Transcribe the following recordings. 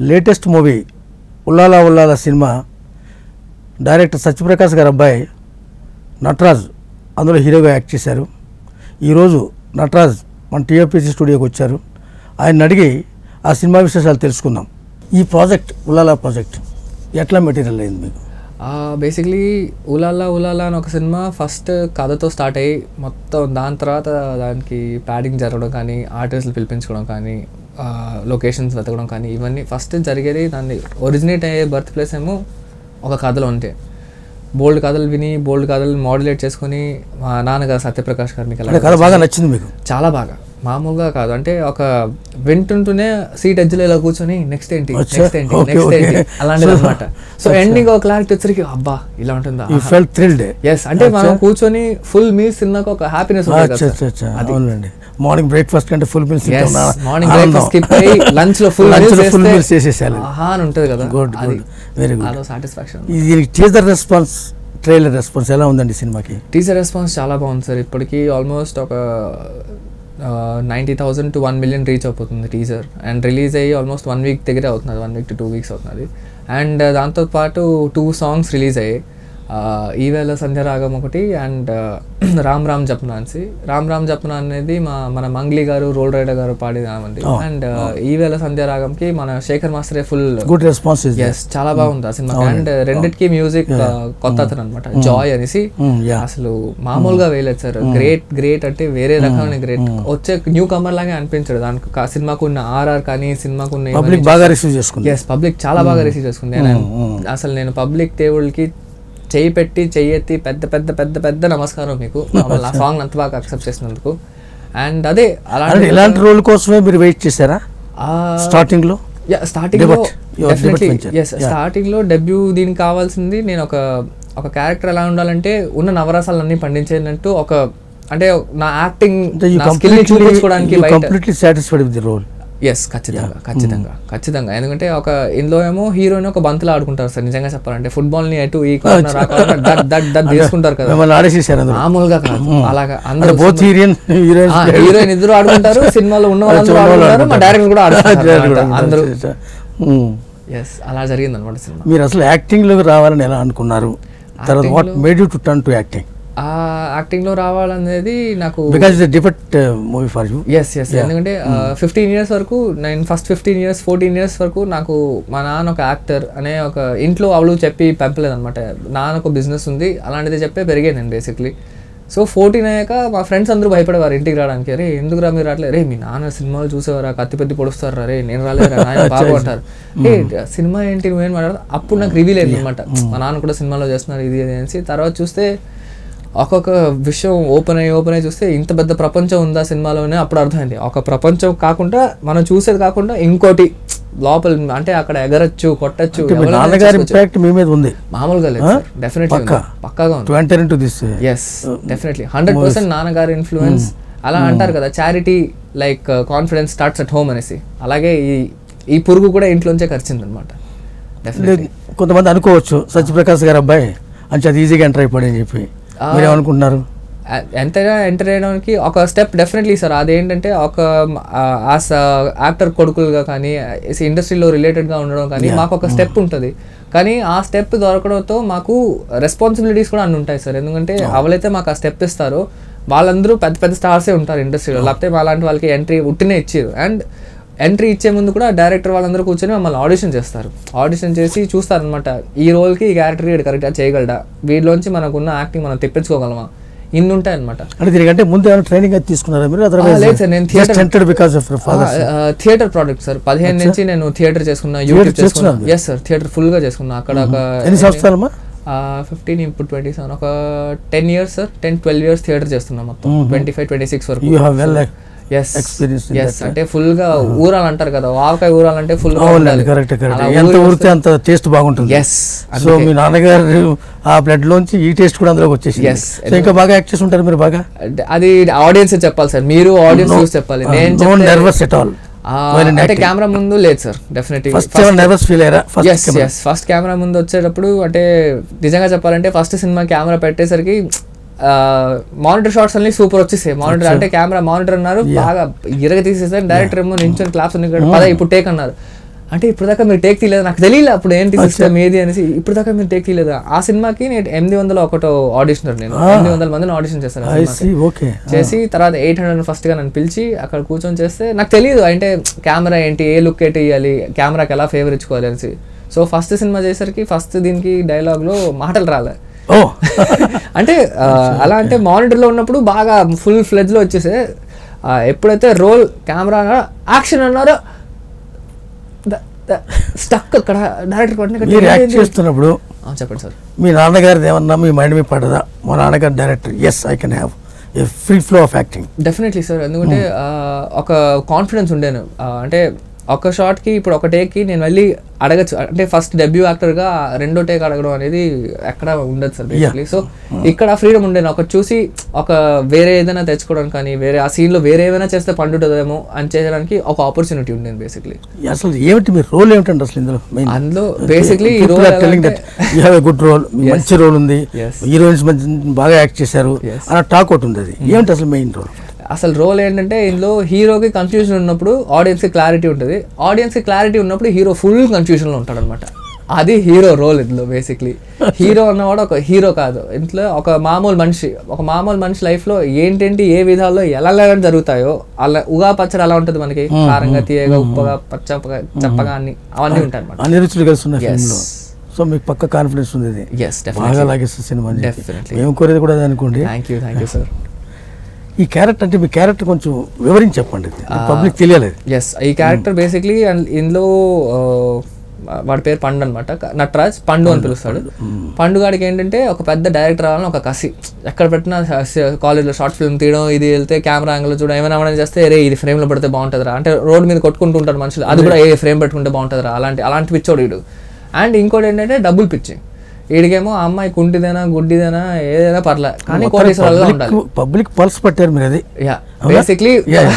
Latest movie Ullala Ullala సినిమా director Satyaprakash గారి అబ్బాయి నటరాజ్ అందులో హీరోగా యాక్ట్ చేశారు ఈరోజు నటరాజ్ మన టీఎఫ్పీసీ స్టూడియోకి వచ్చారు ఆయన అడిగి ఆ సినిమా విశేషాలు తెలుసుకుందాం ఈ ప్రాజెక్ట్ ఉల్లాల ప్రాజెక్ట్ ఎట్లా మెటీరియల్ అయింది మీకు బేసిక్లీ ఉలాలా ఉలాలా అని ఒక సినిమా ఫస్ట్ కథతో స్టార్ట్ అయ్యి మొత్తం దాని తర్వాత దానికి ప్యాడింగ్ జరగడం కానీ ఆర్టిస్టులు పిలిపించుకోవడం కానీ లొకేషన్స్ వెతకడం కానీ ఇవన్నీ ఫస్ట్ జరిగేది దాన్ని ఒరిజినేట్ అయ్యే బర్త్ ప్లేస్ ఏమో ఒక కథలో ఉంటే బోల్డ్ కథలు విని బోల్డ్ కథలు మాడ్యులేట్ చేసుకొని మా నాన్నగారు సత్యప్రకాష్ గారు మీకు ఎలా అంటే కథ బాగా నచ్చింది మీకు చాలా బాగా మామూలుగా కాదు అంటే ఒక వింటుంటూనే సీట్ ఎడ్జ్లో ఇలా కూర్చొని నెక్స్ట్ ఏంటి అచ్చా, నెక్స్ట్ ఏంటి okay, నెక్స్ట్ ఏంటి okay. అలాంటిది అనమాట సో ఎండింగ్ ఒక క్లారిటీ వచ్చరికి అబ్బా ఇలా ఉంటుందా ఈ ఫెల్ థ్రిల్డ్ ఎస్ అంటే మనం కూర్చొని ఫుల్ మీల్స్ తిన్నాక ఒక హ్యాపీనెస్ అచ్చా అచ్చా అచ్చా అవునండి మార్నింగ్ బ్రేక్ఫాస్ట్ కంటే full meals morning breakfast skip అయ్యి లంచ్ లో ఫుల్ ఫుల్ మీల్స్ చేసేసారు ఆహా అని ఉంటుంది కదా గుడ్ అది గుడ్ వెరీ గుడ్ అదో సాటిస్ఫాక్షన్ దీనికి టీజర్ రెస్పాన్స్ ట్రైలర్ రెస్పాన్స్ ఎలా ఉందండి సినిమాకి టీజర్ రెస్పాన్స్ చాలా బాగుంది సార్ ఇప్పటికి ఆల్మోస్ట్ ఒక ninety thousand to one million reach అయిపోతుంది టీజర్ అండ్ రిలీజ్ అయ్యి ఆల్మోస్ట్ వన్ వీక్ దగ్గరే అవుతుంది one week to two weeks అవుతుంది అండ్ దాంతోపాటు టూ సాంగ్స్ రిలీజ్ అయ్యాయి ఈవేళ సంధ్యరాగం ఒకటి అండ్ రామ్ రామ్ జప్నా అనేసి రామ్ రామ్ జప్నా అనేది మా మన మంగ్లీ గారు రోల్ రైడర్ గారు పాడినామండి అండ్ ఈవేళ సంధ్యరాగంకి మన శేఖర్ మాస్టరే full good response is yes చాలా బాగుంది ఆ సినిమా అండ్ రెండిటికి మ్యూజిక్ కొత్త అతను అనమాట జాయ్ అనేసి యా అసలు మామూలుగా వేయలేదు సార్ గ్రేట్ గ్రేట్ అంటే వేరే రకమైన గ్రేట్ వచ్చే న్యూ కమర్ లాగే అనిపించాడు దానికి ఆ సినిమాకు ఉన్న ఆర్ఆర్ కానీ సినిమాకు ఉన్న పబ్లిక్ బాగా రిసీవ్ చేసుకుంది ఎస్ పబ్లిక్ చాలా బాగా రిసీవ్ చేసుకుంది And అసలు నేను పబ్లిక్ దేవుళ్ళకి చెయ్యి పెట్టి చెయ్యి ఎత్తి పెద్ద పెద్ద పెద్ద పెద్ద నమస్కారం మీకు మమ్మల్ని ఆ సాంగ్ అంత బాగా అక్సెప్ట్ చేసినందుకు అండ్ అదే అంటే అలాంటి ఇలాంటి రోల్ కోసమే మీరు వెయిట్ చేశారా స్టార్టింగ్ లో స్టార్టింగ్ లో Debut. Your debut venture. Yes starting లో డెబ్యూ దీనికి కావాల్సింది నేను ఒక ఒక క్యారెక్టర్ ఎలా ఉండాలంటే ఉన్న నవరసాలన్నీ పండించేటట్టు ఒక అంటే నా యాక్టింగ్ అంటే యూ నా స్కిల్ చూపించుకోవడానికి బయట completely satisfied with the role yes ఖచ్చితంగా ఖచ్చితంగా ఖచ్చితంగా ఎందుకంటే ఒక ఇందులో ఏమో హీరోయిన్ ఒక బంతులు ఆడుకుంటారు సార్ నిజంగా చెప్పాలంటే ఫుట్బాల్ ని ఎటు ఈ కార్నర్ ఆ కార్నర్ దట్ దట్ దట్ తీసుకుంటారు కదా మిమ్మల్ని ఆడేసేసారు అందరూ మామూలుగా కాదు అలాగా అంటే అందరూ బోత్ హీరోయిన్ హీరోయిన్ హీరోయిన్ ఇద్దరు ఆడుకుంటారు సినిమాలో ఉన్న వాళ్ళందరూ ఆడుకుంటారు మా డైరెక్టర్ కూడా ఆడుకుంటారు అందరూ ఎస్ అలా జరిగింది అనమాట సినిమా మీరు అసలు యాక్టింగ్ లోకి రావాలని ఎలా అనుకున్నారు తర్వాత what made you to turn to acting ఆ యాక్టింగ్ లో రావాలనేది నాకు because it's different movie for you yes yes ఎందుకంటే ఫిఫ్టీన్ ఇయర్స్ వరకు నేను first fifteen years fourteen years వరకు నాకు మా నాన్న ఒక యాక్టర్ అనే ఒక ఇంట్లో అవಳು చెప్పి పెంపలేదు అనమాట నాన్న ఒక బిజినెస్ ఉంది అలాంటిది చెప్పే పెరిగాను నేను బేసిక్లీ సో ఫోర్టీన్ అయ్యాక మా ఫ్రెండ్స్ అందరూ భయపడేవారు ఇంటికి రావడానికి అరే ఎందుకు రా మీరు రావట్లేదు రే మీ నాన్న సినిమాలు చూసేవారా కత్తి పెద్ద పొడుస్తారు రే నేను రాలేరా నాయన బాగా అంటారు ఏ సినిమా ఏంటి నువ్వేం మాట్లాడదు అప్పుడు నాకు రివీల్ అయింది అనమాట మా నాన్న కూడా సినిమాలో చేస్తున్నారు ఇది అది అనేసి తర్వాత చూస్తే ఒక్కొక్క విషయం ఓపెన్ అయ్యి ఓపెన్ అయ్యి చూస్తే ఇంత పెద్ద ప్రపంచం ఉందా సినిమాలోనే అప్పుడు అర్థమైంది ఒక ప్రపంచం కాకుండా మనం చూసేది కాకుండా ఇంకోటి లోపల అంటే అక్కడ ఎగరచ్చు కొట్టచ్చు మీ ఎవరైనా నాన్నగారి చేసుకోవచ్చు. ఇంపాక్ట్ మీ మీద ఉంది మామూలుగా లేదు డెఫినెట్లీ పక్కా. పక్కాగా ఉంది to enter in to this yes definitely hundred percent నాన్నగారి ఇన్ఫ్లుయెన్స్ అలా అంటారు కదా charity like confidence starts at home అనేసి అలాగే ఈ ఈ పురుగు కూడా ఇంట్లోంచే ఖర్చింది అనమాట డెఫినెట్లీ కొంతమంది అనుకోవచ్చు సత్యప్రకాష్ గారి అబ్బాయి అంచె అది ఈజీగా ఎంటర్ అయిపోయాడు అని చెప్పి మీరు ఏమనుకుంటున్నారు ఎంతైనా ఎంటర్ చేయడానికి ఒక స్టెప్ డెఫినెట్లీ సార్ అదేంటంటే ఒక యాజ్ యాక్టర్ కొడుకులుగా కానీ ఇండస్ట్రీలో రిలేటెడ్గా ఉండడం కానీ మాకు ఒక స్టెప్ ఉంటుంది కానీ ఆ స్టెప్ దొరకడంతో మాకు రెస్పాన్సిబిలిటీస్ కూడా అన్ని ఉంటాయి సార్ ఎందుకంటే అవలైతే మాకు ఆ స్టెప్ ఇస్తారో వాళ్ళందరూ పెద్ద పెద్ద స్టార్సే ఉంటారు ఇండస్ట్రీలో లేకపోతే అలాంటి వాళ్ళకి ఎంట్రీ ఉట్టినే ఇచ్చారు అండ్ ఎంట్రీ ఇచ్చే ముందు కూడా డైరెక్టర్ వాళ్ళందరూ కూర్చొని మమ్మల్ని ఆడిషన్ చేస్తారు ఆడిషన్ చేసి చూస్తారనమాట ఈ రోల్కి ఈ క్యారెక్టర్ వీడు కరెక్ట్గా చేయగలడా వీటిలోంచి మనకున్న యాక్టింగ్ మనం తెప్పించుకోగలమా ఇన్ని ఉంటాయి అనమాట అంటే దీనికంటే ముందు ఏమైనా ట్రైనింగ్ అది తీసుకున్నారా మీరు లేదు సార్, నేను theatre- entered because of father theatre product sir పదిహేను నుంచి నేను థియేటర్ చేసుకున్నా యూట్యూబ్ చేసుకున్నా ఎస్ సార్ థియేటర్ ఫుల్ గా చేసుకున్నా అక్కడ ఒక ఎన్ని సంవత్సరాలమ్మా ఫిఫ్టీన్ ఇప్పుడు ట్వంటీ సెవెన్ ఒక ten years sir ten twelve years theatre చేస్తున్నా మొత్తం ట్వంటీ ఫైవ్ ట్వంటీ సిక్స్ వరకు you have well yes experience in yes అంటే ఫుల్ గా ఊరాలు అంటారు కదా ఆవకాయ ఊరాలంటే ఫుల్ అవునండి కరెక్ట్ కరెక్ట్ ఎంత ఊరితే అంత టేస్ట్ బాగుంటుంది ఎస్ సో మీ నాన్నగారు ఆ బ్లడ్ లోంచి ఈ టేస్ట్ కూడా అందులోకి వచ్చేసి Yes. సో ఇంకా బాగా యాక్ట్ చేసి ఉంటారు మీరు బాగా అది ఆడియన్స్ చెప్పాలి సార్ మీరు ఆడియన్స్ చూసి చెప్పాలి నేను నో చెప్తే- నర్వస్ ఎట్ ఆల్ ఆ, అంటే కెమెరా ముందు లేదు సార్ డెఫినెట్లీ ఫస్ట్ ఏమైనా నర్వస్ ఫీల్ అయ్యారా yes first yes first camera ముందు వచ్చేటప్పుడు అంటే నిజంగా చెప్పాలంటే ఫస్ట్ సినిమా కెమెరా పెట్టేసరికి మానిటర్ షాట్స్ అన్ని సూపర్ వచ్చేసాయి మానిటర్ అంటే కెమెరా మానిటర్ అన్నారు బాగా ఇరగ తీసేసారు డైరెక్టర్ ఏమో నించొని క్లాప్స్ ఉన్నాయి పద ఇప్పుడు టేక్ అన్నారు అంటే ఇప్పుడు దాకా మీరు టేక్ తీయలేదు నాకు తెలియదు అప్పుడు ఏంటి సిస్టమ్ ఏది అనేసి ఇప్పుడు దాకా మీరు టేక్ తీయలేదు ఆ సినిమాకి నేను ఎనిమిది వందల ఒకటో ఆడిషనర్ నేను ఎనిమిది వందల మందిని ఆడిషన్ చేశాను ఆ ఐ సినిమాకి. సి ఓకే చేసి తర్వాత ఎయిట్ హండ్రెడ్ ఫస్ట్ గా నన్ను పిలిచి అక్కడ కూర్చొని చేస్తే నాకు తెలియదు అంటే కెమెరా ఏంటి ఏ లుక్ ఏంటి ఇవ్వాలి కెమెరాకి ఎలా ఫేవర్ ఇచ్చుకోవాలి అనేసి సో ఫస్ట్ సినిమా చేసరికి ఫస్ట్ దీనికి dialogue లో మాటలు రాలే ఓ అంటే ఆ, అలా అంటే మానిటర్లో ఉన్నప్పుడు బాగా ఫుల్ ఫ్లెజ్లో వచ్చేసే ఆ, ఎప్పుడైతే రోల్ కెమెరా యాక్షన్ అన్నారో స్టక్ అక్కడ డైరెక్టర్ మీరు యాక్ట్ చేస్తున్నప్పుడు చెప్పండి సార్ మీ నాన్నగారిది ఏమన్నా మీ మైండ్ మీద పడదా మా నాన్నగారు director yes I can have a free flow of acting definitely sir ఎందుకంటే ఆ, ఒక కాన్ఫిడెన్స్ ఉండేను ఆ, అంటే ఒక షాట్కి ఇప్పుడు ఒక టేక్కి నేను వెళ్ళి అడగచ్చు అంటే ఫస్ట్ డెబ్యూ యాక్టర్గా రెండో టేక్ అడగడం అనేది ఎక్కడ ఉండదు సార్ బేసిక్లీ సో ఇక్కడ ఫ్రీడమ్ ఉండేను ఒక చూసి ఒక వేరే ఏదైనా తెచ్చుకోవడానికి కానీ వేరే ఆ సీన్లో వేరే ఏమైనా చేస్తే పండుతుందేమో అని చేయడానికి ఒక ఆపర్చునిటీ ఉండేది బేసిక్లీ అసలు ఏమిటి మీ రోల్ ఏమిటండి అసలు ఇందులో మెయిన్ అందులో బేసిక్లీ ఈ role telling that you have a good role మంచి రోల్ ఉంది Yes. హీరోయిన్స్ మంచి బాగా యాక్ట్ చేశారు Yes. అన్న టాక్ ఒకటి ఉంది అది ఏమిటి అసలు మెయిన్ రోల్ అసలు రోల్ ఏంటంటే ఇందులో హీరోకి కన్ఫ్యూజన్ ఉన్నప్పుడు ఆడియన్స్కి క్లారిటీ ఉంటుంది ఆడియన్స్కి క్లారిటీ ఉన్నప్పుడు హీరో ఫుల్ కన్ఫ్యూజన్లో ఉంటాడు అనమాట అది హీరో రోల్ ఇందులో బేసిక్లీ హీరో అన్నవాడు ఒక హీరో కాదు ఇంట్లో ఒక మామూలు మనిషి ఒక మామూలు మనిషి లైఫ్లో ఏంటేంటి ఏ విధాల్లో ఎలా ఎలా జరుగుతాయో అలా ఉగా పచ్చడి అలా ఉంటుంది మనకి కారంగా తీయగా ఉప్పగా పచ్చగా చెప్పగా అన్ని అవన్నీ ఉంటాయి అనమాట అన్ని రుచులు కలిసి ఉన్న Yes. ఫిల్మ్లో సో మీకు పక్క కాన్ఫిడెన్స్ ఉంది ఇది ఎస్ బాగా లాగేస్తుంది సినిమా అని చెప్పి. Definitely. మేము కోరేది కూడా అదే అనుకోండి thank you thank you sir ఈ క్యారెక్టర్ అంటే మీ క్యారెక్టర్ కొంచెం వివరించి చెప్పండి పబ్లిక్ తెలియాలి అది. ఎస్ ఈ క్యారెక్టర్ బేసిక్లీ ఇందులో ఆ, వాడి పేరు పండు అనమాట నటరాజ్ పండు అని పిలుస్తాడు పండు గాడికి ఏంటంటే ఒక పెద్ద డైరెక్టర్ అవ్వాలని ఒక కసి ఎక్కడ పెట్టినా కాలేజ్లో షార్ట్ ఫిల్మ్ తీయడం ఇది వెళ్తే కెమెరా యాంగిల్ చూడడం ఏమైనా ఏమైనా చేస్తే రే ఇది ఫ్రేమ్లో పెడితే బాగుంటుందిరా అంటే రోడ్ మీద కొట్టుకుంటూ ఉంటారు మనుషులు అది కూడా ఏ ఫ్రేమ్ పెట్టుకుంటే బాగుంటుందిరా అలాంటి అలాంటి పిచ్చోడు వీడు అండ్ ఇంకోటి ఏంటంటే డబుల్ పిచ్చి వీడికేమో ఆ అమ్మాయి కుంటిదైనా గుడ్డిదైనా ఏదైనా పర్లే కానీ కోటేశ్వరాలుగా ఉండాలి పబ్లిక్ పబ్లిక్ పల్స్ పట్టారు మీరు అది యా బేసిక్లీ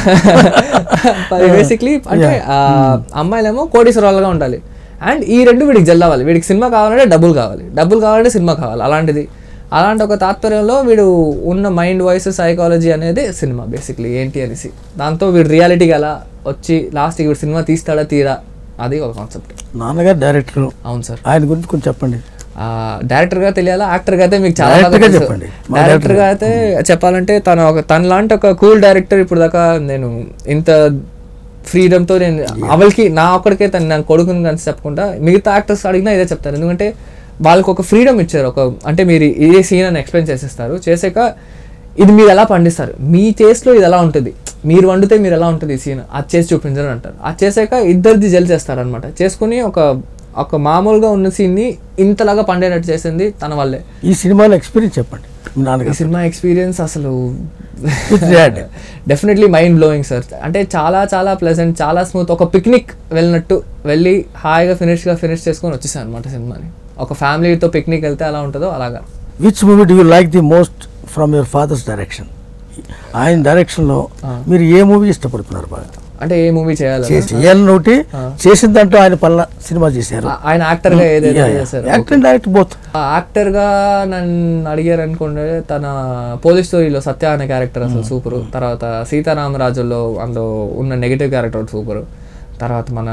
బేసిక్లీ అంటే ఆ, అమ్మాయిలేమో కోటీశ్వరాలుగా ఉండాలి అండ్ ఈ రెండు వీడికి జల్ అవ్వాలి వీడికి సినిమా కావాలంటే డబ్బులు కావాలి డబ్బులు కావాలంటే సినిమా కావాలి అలాంటిది అలాంటి ఒక తాత్పర్యంలో వీడు ఉన్న మైండ్ వాయిస్ సైకాలజీ అనేది సినిమా బేసిక్లీ ఏంటి అనేసి దాంతో వీడు రియాలిటీకి ఎలా వచ్చి లాస్ట్కి వీడు సినిమా తీస్తాడా తీరా అది ఒక కాన్సెప్ట్ నాన్నగారు డైరెక్టర్ అవును సార్ ఆయన గురించి కొంచెం చెప్పండి డైరెక్టర్ గా తెలియాలా యాక్టర్ గా అయితే మీకు చాలా Director బాగా గా తెలుసు. చెప్పండి. మా డైరెక్టర్ గా అయితే చెప్పాలంటే తన ఒక తన లాంటి ఒక కూల్ డైరెక్టర్ ఇప్పుడు దాకా నేను ఇంత ఫ్రీడమ్ తో నేను అవల్కి నా ఒక్కడికే తను నా కొడుకుని కానీ చెప్పకుండా మిగతా యాక్టర్స్ అడిగినా ఇదే చెప్తారు ఎందుకంటే వాళ్ళకి ఒక ఫ్రీడమ్ ఇచ్చారు ఒక అంటే మీరు ఏ సీన్ అని ఎక్స్ప్లెయిన్ చేసేస్తారు చేసాక ఇది మీరు ఎలా పండిస్తారు మీ టేస్ట్లో ఇది ఎలా ఉంటుంది మీరు వండితే మీరు ఎలా ఉంటుంది ఈ సీన్ అది చేసి చూపించరు అంటారు అది చేసాక ఇద్దరిది జల్ చేస్తారనమాట చేసుకుని ఒక ఒక మామూలుగా ఉన్న సీన్ని ఇంతలాగా పండేటట్టు చేసింది తన వల్లే ఈ సినిమాలో ఎక్స్పీరియన్స్ చెప్పండి మీ ఈ నాన్నగారు సినిమా ఎక్స్పీరియన్స్ అసలు It's rad. Definitely mind blowing sir అంటే చాలా చాలా ప్లెజెంట్ చాలా స్మూత్ ఒక పిక్నిక్ వెళ్ళినట్టు వెళ్ళి హాయిగా ఫినిష్గా ఫినిష్ చేసుకొని వచ్చేసాను అనమాట సినిమాని ఒక ఫ్యామిలీతో పిక్నిక్ వెళ్తే ఎలా ఉంటుందో అలాగా which movie do you like the most from your father's direction ఆయన డైరెక్షన్లో మీరు ఏ మూవీ ఇష్టపడుతున్నారు బాగా అంటే ఏ మూవీ చేయాలి చేసి చేయాలని ఒకటి చేసిన దాంట్లో ఆయన పల్ల సినిమా చేశారు ఆ- ఆయన యాక్టర్ గా ఏదైతే చేశారు actor and direct both actor గా నన్ను అడిగారు అనుకోండి తన పోలీస్ స్టోరీలో సత్య అనే క్యారెక్టర్ అసలు సూపర్ తర్వాత సీతారామరాజులో అందులో ఉన్న నెగిటివ్ క్యారెక్టర్ సూపర్ తర్వాత మన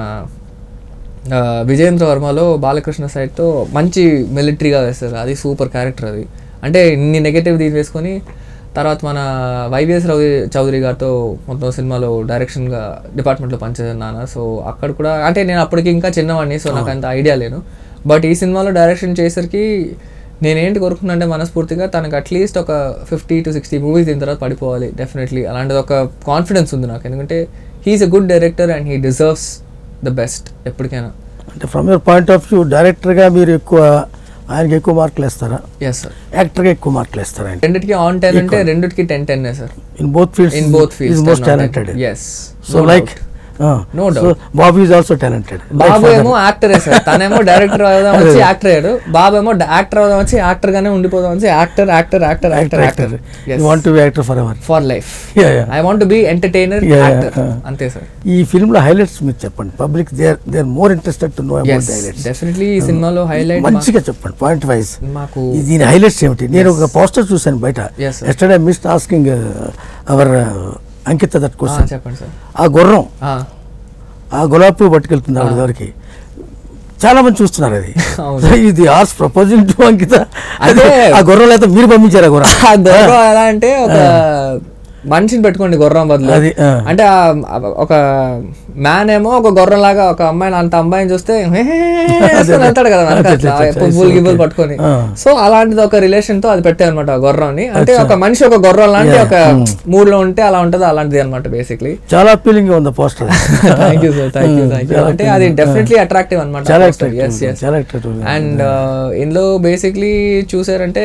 ఆ, విజయేంద్ర వర్మలో బాలకృష్ణ సైడ్తో మంచి మిలిటరీగా వేస్తారు అది సూపర్ క్యారెక్టర్ అది అంటే ఇన్ని నెగటివ్ దీని వేసుకొని తర్వాత మన వైవిఎస్ రవి చౌదరి గారితో మొత్తం సినిమాలో డైరెక్షన్గా డిపార్ట్మెంట్లో పనిచేస్తున్నాను సో అక్కడ కూడా అంటే నేను అప్పటికి ఇంకా చిన్నవాడిని సో నాకు అంత ఐడియా లేను బట్ ఈ సినిమాలో డైరెక్షన్ చేసరికి నేనేంటి కోరుకున్నా అంటే మనస్ఫూర్తిగా తనకు అట్లీస్ట్ ఒక ఫిఫ్టీ టు సిక్స్టీ మూవీస్ దీని తర్వాత పడిపోవాలి డెఫినెట్లీ అలాంటిది ఒక కాన్ఫిడెన్స్ ఉంది నాకు ఎందుకంటే he's a good director and he deserves the best ఎప్పటికైనా అంటే from your point of view డైరెక్టర్గా మీరు ఎక్కువ ఆయనకి ఎక్కువ మార్కులు వేస్తారా ఎస్ సార్ యాక్టర్గా ఎక్కువ మార్కులు వేస్తారా ఆయన రెండిటికి ఆన్ టెన్ అంటే రెండిటికి ten ten sir in both fields in both fields most talented yes so like No so Babu is also talented Babu ఏమో యాక్టరే సార్ తనేమో డైరెక్టర్ అవుదాం వచ్చి యాక్టర్ అయ్యాడు బాబు ఏమో యాక్టర్ అవుదాం వచ్చి యాక్టర్ గానే ఉండిపోదాం వచ్చి actor actor actor actor actor actor you want to be actor forever for life Yeah, yeah. I want be entertainer Yeah, actor yeah. అంతే సార్ ఈ ఫిల్మ్ లో హైలైట్స్ మీరు చెప్పండి public they they are more interested to know about yes highlights definitely ఈ సినిమాలో highlight మంచిగా చెప్పండి point wise మాకు దీని హైలైట్స్ ఏమిటి నేను ఒక పోస్టర్ చూశాను బయట Yes, sir. Yesterday missed asking our Ankita that ah, question చెప్పండి సార్ ఆ గుర్రం ఆ, ఆ గులాబీ పువ్వు పట్టుకెళ్తుంది ఆవిడ దగ్గరికి చాలా మంది చూస్తున్నారు అది అవును. ఇది ఆర్స్ ప్రపోజింగ్ టు అంకిత అంటే- ఆ గుర్రం అయితే మీరు పంపించారు ఆ గుర్రం ఆ గుర్రం ఎలా అంటే ఒక మనిషిని పెట్టుకోండి గుర్రం బదులు అది, ఆ. అంటే ఆ ఒక మ్యాన్ ఏమో ఒక గుర్రం లాగా ఒక అమ్మాయిని అంత అమ్మాయిని చూస్తే హే హే హే వేసుకొని వెళ్తాడు కదా వెనక అచ్చా, అట్లా, అచ్చా, అచ్చా, పువ్వులు గివ్వులు okay. పట్టుకొని ఆ. సో అలాంటిది ఒక రిలేషన్ తో అది పెట్టాయి అనమాట గుర్రాన్ని అంటే ఒక మనిషి ఒక గుర్రం లాంటి Yeah, ఒక మూడ్ లో ఉంటే అలా ఉంటది అలాంటిది అనమాట బేసిక్లీ చాలా అప్పీలింగ్ గా ఉంది poster thank you sir thank you thank you చాలా అంటే అది డెఫినెట్లీ అట్రాక్టివ్ అనమాట చాలా ఎస్ attractive, ఎస్ చాలా attractive. అండ్ ఇందులో బేసిక్లీ చూసారంటే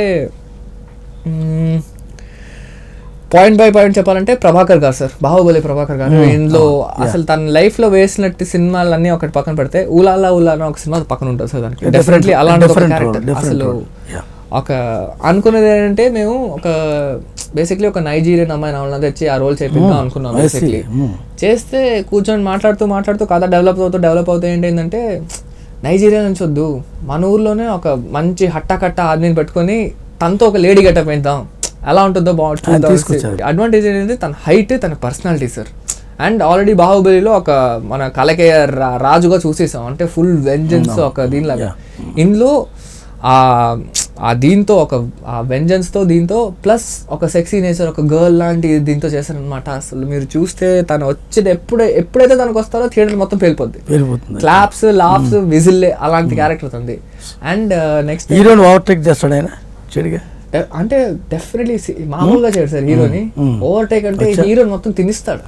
పాయింట్ బై పాయింట్ చెప్పాలంటే ప్రభాకర్ గారు సార్ బాహుబలి ప్రభాకర్ గారు ఇందులో అసలు తన లైఫ్ లో వేసినట్టు సినిమాలన్నీ ఒకటి పక్కన పెడితే ఊలాలా ఊలా అని ఒక సినిమా పక్కన ఉంటుంది సార్ దానికి Different- డెఫినెట్లీ అలాంటి ఒక different role, క్యారెక్టర్ different అసలు role. Yeah. ఒక అనుకున్నది ఏంటంటే మేము ఒక బేసిక్లీ ఒక నైజీరియన్ అమ్మాయిని అవన్నీ తెచ్చి ఆ రోల్ చేపిద్దాం అనుకున్నాం I see. Basically Hmm. చేస్తే కూర్చొని మాట్లాడుతూ మాట్లాడుతూ కథ డెవలప్ అవుతూ డెవలప్ అవుతూ ఏంటి ఏంటంటే నైజీరియా నుంచి వద్దు మన ఊర్లోనే ఒక మంచి హట్టా కట్ట ఆర్మీని పెట్టుకొని తనతో ఒక లేడీ గెటప్ వేద్దాం ఎలా ఉంటుందో ఆయన బాగుంటుంది తీసుకొచ్చారు. అడ్వాంటేజ్ ఏంటంటే తన హైట్ తన పర్సనాలిటీ సార్ అండ్ ఆల్రెడీ బాహుబలిలో ఒక మన కలకేయ రా- రాజుగా చూసేసాం అంటే ఫుల్ వెంజన్స్ ఒక దీనిలాగా ఇందులో ఆ ఆ దీంతో ఒక ఆ వెంజన్స్ తో దీంతో ప్లస్ ఒక సెక్సీ నేచర్ ఒక గర్ల్ లాంటి దీంతో చేశారనమాట అసలు మీరు చూస్తే తను వచ్చేది ఎప్పుడే ఎప్పుడైతే తనకు వస్తారో థియేటర్ మొత్తం పేలిపోద్ది వెళ్ళిపోతుంది క్లాప్స్ లాఫ్స్ విజిల్లే అలాంటి క్యారెక్టర్ ఉంది అండ్ నెక్స్ట్ హీరోని ఓవర్టేక్ చేస్తాడు ఆయన చెడిగా అంటే డెఫినెట్లీ మామూలుగా చేయడు సార్ హీరోని ఓవర్టేక్ అంటే హీరోని మొత్తం తినిస్తాడు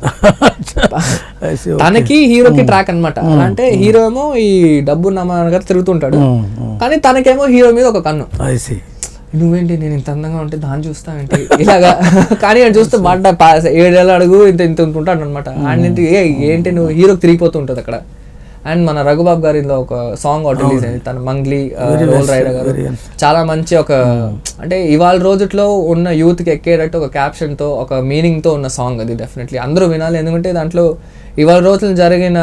I see, okay. తనకి హీరోకి ట్రాక్ అన్నమాట అంటే హీరో ఏమో ఈ డబ్బు నమ్మగా తిరుగుతుంటాడు Mm, mm. కానీ తనకేమో హీరో మీద ఒక కన్ను I see. నువ్వేంటి నేను ఇంత అందంగా ఉంటే దాన్ని చూస్తావేంటి ఇలాగా కానీ ఆయన చూస్తే బంట పా- ఏడేళ్ళ అడుగు ఇంత ఇంత ఇంత ఉంటాడు అనమాట అండ్ ఏంటి ఏ ఏంటి నువ్వు హీరోకి తిరిగిపోతూ ఉంటుంది అక్కడ అండ్ మన రఘుబాబు గారి ఇందులో ఒక సాంగ్ ఒకటి రిలీజ్ అయింది తన Mangli Very role nice, Rider garu very nice. చాలా మంచి ఒక అంటే ఇవాళ రోజుట్లో ఉన్న యూత్ కి ఎక్కేటట్టు ఒక క్యాప్షన్ తో ఒక మీనింగ్ తో ఉన్న సాంగ్ అది డెఫినెట్లీ అందరూ వినాలి ఎందుకంటే దాంట్లో ఇవాళ రోజులు జరిగిన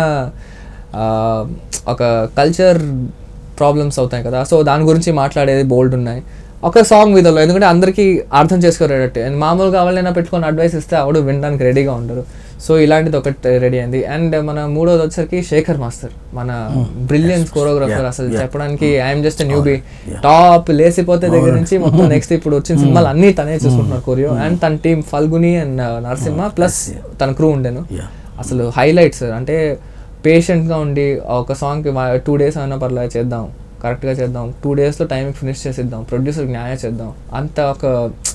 ఆ, ఒక కల్చర్ ప్రాబ్లమ్స్ అవుతాయి కదా సో దాని గురించి మాట్లాడేది బోల్డ్ ఉన్నాయి ఒక సాంగ్ విధంలో ఎందుకంటే అందరికీ అర్థం చేసుకోరేటట్టు అండ్ మామూలుగా కావాలైనా పెట్టుకొని అడ్వైస్ ఇస్తే ఆవిడ వినడానికి రెడీగా ఉండరు సో ఇలాంటిది ఒకటి రెడీ అయింది అండ్ మన మూడోది వచ్చరికి శేఖర్ మాస్టర్ మన బ్రిలియన్స్ కోరియోగ్రాఫర్ అసలు చెప్పడానికి I'm just new be top లేసిపోతే దగ్గర నుంచి మొత్తం నెక్స్ట్ ఇప్పుడు వచ్చిన సినిమాలు అన్ని తనే చూసుకుంటున్నారు కొరియో అండ్ తన team Falguni and Narasimha plus తన క్రూ ఉండేను Yeah. అసలు హైలైట్స్ అంటే పేషెంట్గా ఉండి ఒక సాంగ్కి టూ డేస్ అయినా పర్లేదు చేద్దాం కరెక్ట్గా చేద్దాం టూ డేస్లో టైంకి ఫినిష్ చేసేద్దాం ప్రొడ్యూసర్కి న్యాయం చేద్దాం అంత ఒక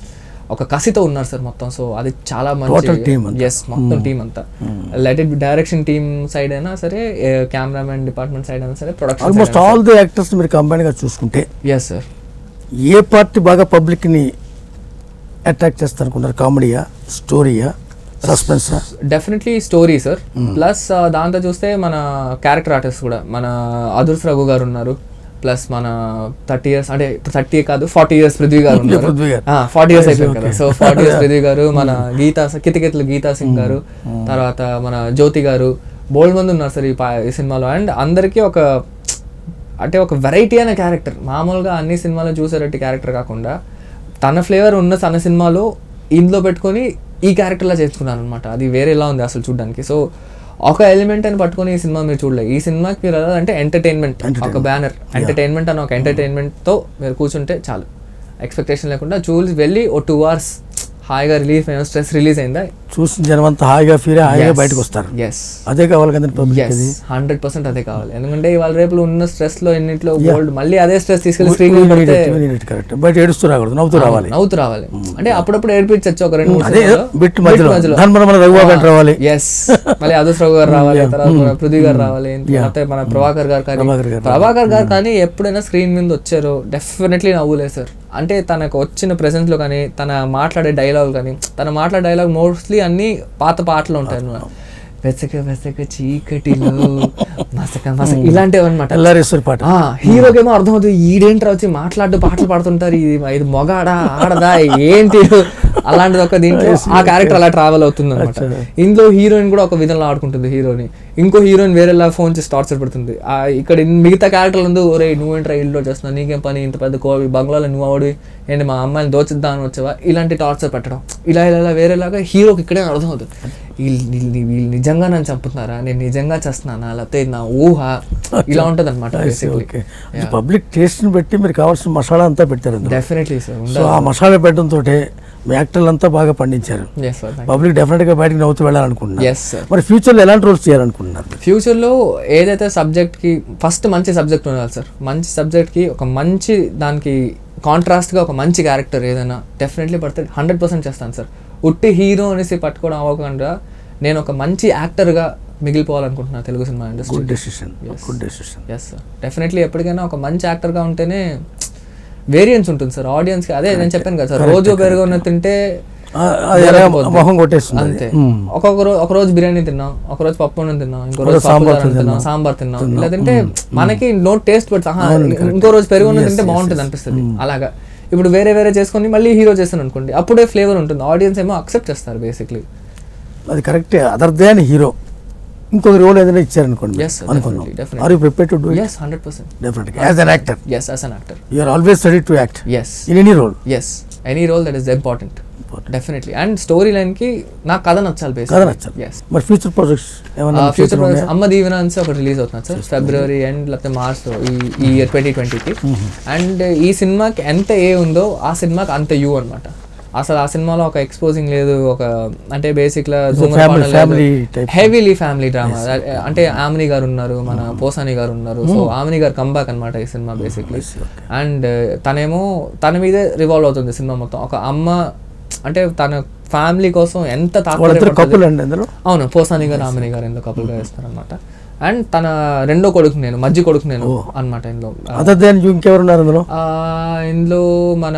ఒక కసితో ఉన్నారు సార్ మొత్తం సో అది చాలా Total team మంచి అంతా. ఎస్ మొత్తం టీం అంతా let it direction team side అయినా సరే కెమెరామెన్ డిపార్ట్మెంట్ సైడ్ అయినా సరే almost production all the actors మీరు combined గా చూసుకుంటే ఎస్ సార్ ఏ పార్టీ బాగా పబ్లిక్ని అట్రాక్ట్ చేస్తారు అనుకుంటారు కామెడీయా స్టోరీయా సస్పెన్సా డెఫినెట్లీ స్టోరీ సార్ ప్లస్ దాంతో చూస్తే మన క్యారెక్టర్ ఆర్టిస్ట్ కూడా మన అదుర్స్ రఘు గారు ఉన్నారు ప్లస్ మన థర్టీ ఇయర్స్ అంటే థర్టీ కాదు ఫార్టీ ఇయర్స్ పృథ్వీ గారు ఉన్నారు పృథ్వీ గారు. ఫార్టీ ఇయర్స్ Yes, అయిపోయింది కదా okay. So forty years Prithvi garu మన గీతా కితకితలు గీతా సింగ్ గారు తర్వాత మన జ్యోతి గారు బోల్డ్ మంది ఉన్నారు సార్ ఈ పా- ఈ సినిమాలో అండ్ అందరికీ ఒక అంటే ఒక వెరైటీ అనే క్యారెక్టర్ మామూలుగా అన్ని సినిమాలో చూసేటట్టు క్యారెక్టర్ కాకుండా తన ఫ్లేవర్ ఉన్న తన సినిమాలో ఇందులో పెట్టుకొని ఈ క్యారెక్టర్లా చేసుకున్నాను అనమాట అది వేరేలా ఉంది అసలు చూడడానికి సో ఒక ఎలిమెంట్ అని పట్టుకొని ఈ సినిమా మీరు చూడలేదు ఈ సినిమాకి మీరు ఎలా అంటే ఎంటర్టైన్మెంట్ ఒక Entertainment. బ్యానర్ ఎంటర్టైన్మెంట్ అని ఒక entertainment తో మీరు కూర్చుంటే చాలు ఎక్స్పెక్టేషన్ లేకుండా చూసి వెళ్ళి ఓ టూ అవర్స్ హాయిగా రిలీజ్ అయిన స్ట్రెస్ రిలీజ్ అయిందా చూసిన జనం అంతా హాయిగా ఫీల్ హాయిగా బయటకు వస్తారు ఎస్ అదే కావాలి కదండి పబ్లిక్ ఎస్ అది హండ్రెడ్ పర్సెంట్ అదే కావాలి ఎందుకంటే ఇవాళ రేపు ఉన్న స్ట్రెస్ లో ఎన్నిట్లో గోల్డ్ మళ్ళీ అదే స్ట్రెస్ తీసుకెళ్లి స్క్రీన్ పెడితే కరెక్ట్ బయట ఏడుస్తూ రాకూడదు నవ్వుతూ రావాలి నవ్వుతూ రావాలి అంటే అప్పుడప్పుడు ఏడిపించచ్చు ఒక రెండు మూడు అదే సినిమాల్లో. బిట్ మధ్యలో ధర్మన మన రఘుబాబు అంటే రావాలి ఎస్ మళ్ళీ అదృశ్రావు గారు రావాలి తర్వాత మన పృథ్వీ గారు రావాలి తర్వాత మన ప్రభాకర్ గారు కానీ ప్రభాకర్ గారు ప్రభాకర్ గారు కానీ ఎప్పుడైనా స్క్రీన్ మీద వచ్చారో డెఫినెట్లీ నవ్వులేదు సార్ అంటే తనకు వచ్చిన presence లో కానీ తన మాట్లాడే డైలాగ్ కానీ తన మాట్లాడే డైలాగ్ మోస్ట్లీ అన్ని పాత పాటలు ఉంటాయి అన్నమాట వెసక వెసక చీకటిలో మసక మసక ఇలాంటివి అనమాట ఎల్లారేశ్వరి పాట ఆ హీరోకేమో అర్థమవుతుంది ఈడేంట్రా వచ్చి మాట్లాడుతూ పాటలు పాడుతుంటారు ఇది ఇది మొగాడా ఆడదా ఏంటి అలాంటిది ఒక దీంట్లో ఆ క్యారెక్టర్ అలా ట్రావెల్ అవుతుంది అనమాట ఇందులో హీరోయిన్ కూడా ఒక విధంలో ఆడుకుంటుంది హీరోని ఇంకో హీరోయిన్ వేరేలా ఫోన్ చేసి టార్చర్ పెడుతుంది ఆ ఇక్కడ ఇన్- మిగతా క్యారెక్టర్లు ఉంది ఒరే నువ్వేంట్రా ఇల్లు చేస్తున్నావు నీకేం పని ఇంత పెద్ద కోవి బంగ్లాలో నువ్వు అవడి ఏంటి మా అమ్మాయిని దోచిద్దాం అని వచ్చావా ఇలాంటి టార్చర్ పెట్టడం ఇలా ఇలా ఇలా వేరేలాగా హీరోకి ఇక్కడే అర్థం అవుతుంది వీళ్ళు వీళ్ళు వీళ్ళు నిజంగా నన్ను చంపుతున్నారా నేను నిజంగా చేస్తున్నానా లేకపోతే ఇది నా ఊహ ఇలా ఉంటుంది అనమాట ఓకే పబ్లిక్ టేస్ట్ని బట్టి మీరు కావాల్సిన మసాలా అంతా పెట్టారు అందులో. డెఫినెట్లీ సార్ సో ఆ మసాలా పెట్టడంతో మీ యాక్టర్లు అంతా బాగా పండించారు ఎస్ సార్ పబ్లిక్ డెఫినెట్గా బయటకు నవ్వుతూ వెళ్ళాలనుకుంటున్నారు ఎస్ సార్ మరి ఫ్యూచర్లో ఎలాంటి రోల్స్ చేయాలనుకుంటున్నారు మీరు? ఫ్యూచర్లో ఏదైతే సబ్జెక్ట్కి ఫస్ట్ మంచి సబ్జెక్ట్ ఉండాలి సార్ మంచి సబ్జెక్ట్కి ఒక మంచి దానికి కాంట్రాస్ట్గా ఒక మంచి క్యారెక్టర్ ఏదైనా డెఫినెట్లీ పడితే హండ్రెడ్ పర్సెంట్ చేస్తాను సార్ ఉట్టి హీరో అనేసి పట్టుకోవడం అవ్వకుండా నేను ఒక మంచి యాక్టర్గా మిగిలిపోవాలనుకుంటున్నాను తెలుగు సినిమా industry good decision good decision yes sir definitely ఎప్పటికైనా ఒక మంచి యాక్టర్గా ఉంటేనే వేరియన్స్ ఉంటుంది సార్ ఆడియన్స్కి అదే నేను చెప్పాను కదా సార్ రోజు పెరుగు తింటే అది ఎలా జరగకపోతే. మొహం కొట్టేస్తుంది అంతే మ్మ్. ఒక్కొక్క రోజు ఒక రోజు బిర్యానీ తిన్నాం ఒక రోజు పప్పు అన్నం తిన్నాం ఇంకో రోజు సాంబార్ సాంబార్ తిన్నాం సాంబార్ తిన్నాం ఇలా తింటే మనకి నో టేస్ట్ బట్ ఇంకో రోజు పెరుగు అన్నం తింటే బాగుంటుంది అనిపిస్తుంది అలాగా ఇప్పుడు వేరే వేరే చేసుకొని మళ్ళీ హీరో చేస్తాను అనుకోండి అప్పుడే ఫ్లేవర్ ఉంటుంది ఆడియన్స్ ఏమో అక్సెప్ట్ చేస్తారు బేసిక్లీ అది కరెక్టే అదర్ దాన్ హీరో ఇంకొక రోల్ ఏదైనా ఇచ్చారనుకోండి Yes, sir, అనుకుందాం definitely, definitely. Are you prepare to do yes hundred percent డెఫినెట్గా as an actor yes as an actor you are always ready to act yes in any role yes any role that is important definitely and story లైన్కి నాకు కథ నచ్చాలి basic కథ నచ్చాలి. Yes మరి future projects ఏమన్నా మీ future చేతిలో ఉన్నాయా? అమ్మ దీవెన అని ఒకటి రిలీజ్ అవుతుంది సార్ ఫిబ్రవరి అండ్ లేకపోతే మార్చ్లో ఈ ఈ ఇయర్ ట్వంటీ ట్వంటీకి అండ్ ఈ సినిమాకి ఎంత ఏ ఉందో ఆ సినిమాకి అంత యూ అన్నమాట అసలు ఆ సినిమాలో ఒక ఎక్స్పోజింగ్ లేదు ఒక అంటే basic family- family type. Heavily family drama అంటే ఆమిని గారు ఉన్నారు మన పోసాని గారు ఉన్నారు సో ఆమిని గారు కంబ్యాక్ అనమాట ఈ సినిమా బేసిక్లీ అండ్ తనేమో తన మీదే రివాల్వ్ అవుతుంది సినిమా మొత్తం ఒక అమ్మ అంటే తన ఫ్యామిలీ కోసం ఎంత వాళ్ళిద్దరు తాత్పర్యపడుతుంది కప్పులు అండి అందులో అవును పోసాని గారు ఆమెని గారు ఎందుకు కపుల్గా వేస్తారనమాట అండ్ తన రెండో కొడుకు నేను మధ్య కొడుకు నేను అనమాట ఇందులో అదర్ దాన్ ఇంకెవరు ఉన్నారు అందులో ఆ, ఇందులో మన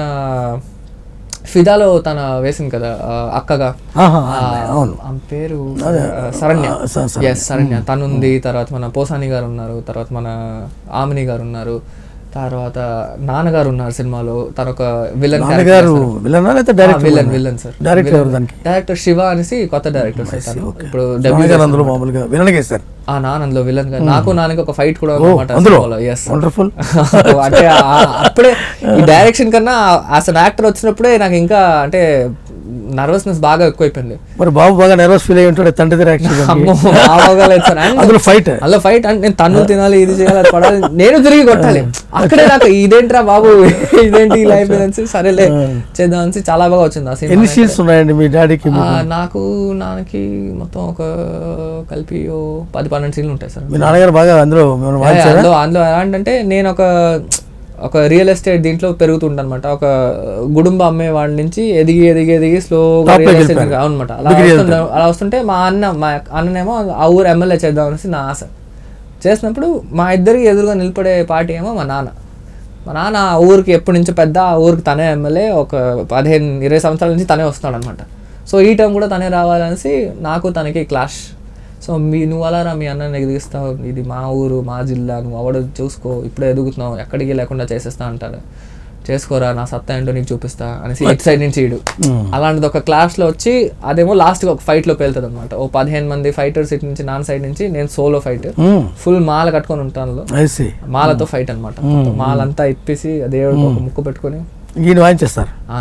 ఫిదాలో తన వేసింది కదా ఆ, అక్కగా ఆహా, ఆ, అవును ఆమె పేరు ఆ, శరణ్య ఆ, స- శరణ్య. ఎస్ శరణ్య తను ఉంది తర్వాత మన పోసాని గారు ఉన్నారు తర్వాత మన ఆమిని గారు ఉన్నారు తర్వాత నాన్నగారు ఉన్నారు సినిమాలో తన ఒక విలన్ నాన్నగారు విలనా లేకపోతే director villain villain sir director ఎవరు దానికి డైరెక్టర్ శివ అనేసి కొత్త డైరెక్టర్ సార్ తను ఇప్పుడు నాన్నగారు అందులో మామూలుగా విలన్ వేశారు ఆ నాన్న అందులో విలన్ గా నాకు నాన్నకి ఒక ఫైట్ కూడా ఓ అందులో ఎస్ వండర్ఫుల్ అంటే ఆ- అప్పుడే ఈ డైరెక్షన్ కన్నా యాజ్ అన్ యాక్టర్ వచ్చినప్పుడే నాకు ఇంకా అంటే నర్వస్నెస్ బాగా ఎక్కువైపోయింది మరి బాబు బాగా నర్వస్ ఫీల్ అయ్యి ఉంటాడు తండ్రి దగ్గర యాక్షన్ అమ్మో బాగా లేదు సార్ And అందులో ఫైట్ అందులో ఫైట్ అంటే నేను తన్ను తినాలి ఇది చేయాలి అది పడాలి నేను తిరిగి కొట్టాలి అక్కడే నాకు ఇదేంట్రా బాబు ఇదేంటి ఇలా అయిపోయింది సరేలే చేద్దాం అనేసి చాలా బాగా వచ్చింది ఆ ఎన్ని సినిమా సీన్స్ ఉన్నాయండి మీ డాడీకి ఆ, నాకు నాన్నకి మొత్తం ఒక కలిపి ఓ పది పన్నెండు సీన్లు ఉంటాయి సార్ మీ నాన్నగారు బాగా అందులో మిమ్మల్ని యా, వాయించారా అందులో అందులో ఎలాంటంటే నేను ఒక ఒక రియల్ ఎస్టేట్ దీంట్లో పెరుగుతుంటనమాట ఒక గుడుంబ అమ్మే వాళ్ళ నుంచి ఎదిగి ఎదిగి ఎదిగి స్లోగా Top రియల్ లోకి ఎస్టేట్ వెళ్ళిపోయారు. అనమాట అలా Degree వస్తుంటే అలా వస్తుంటే మా అన్న మా అన్ననేమో ఆ ఊరు ఎమ్మెల్యే చేద్దాం అనేసి నా ఆశ చేసినప్పుడు మా ఇద్దరికి ఎదురుగా నిలబడే పార్టీ ఏమో మా నాన్న మా నాన్న ఆ ఊరికి ఎప్పటి నుంచో పెద్ద ఆ ఊరికి తనే ఎమ్మెల్యే ఒక పదిహేను ఇరవై సంవత్సరాల నుంచి తనే వస్తున్నాడు అనమాట సో ఈ టైం కూడా తనే రావాలనేసి నాకు తనకి క్లాష్ సో మీ నువ్వు అలా రా మీ అన్నని ఎదిగిస్తావు ఇది మా ఊరు మా జిల్లా నువ్వు అవడు చూసుకో ఇప్పుడే ఎదుగుతున్నావు ఎక్కడికి లేకుండా చేసేస్తా అంటారు చేసుకోరా నా సత్తా ఏంటో నీకు చూపిస్తా అనేసి ఇటు సైడ్ నుంచి ఇడు అలాంటిది ఒక క్లాస్లో వచ్చి అదేమో లాస్ట్గా ఒక ఫైట్లో పేలుతుంది అనమాట ఓ పదిహేను మంది ఫైటర్స్ ఇటు నుంచి నాన్న సైడ్ నుంచి నేను సోలో ఫైట్ ఫుల్ మాల కట్టుకొని ఉంటాను ఐసి మాలతో ఫైట్ అనమాట మాలంతా ఇప్పేసి దేవుడికి ఒక ముక్కు పెట్టుకొని ఈయన వాయించేస్తారు ఆ.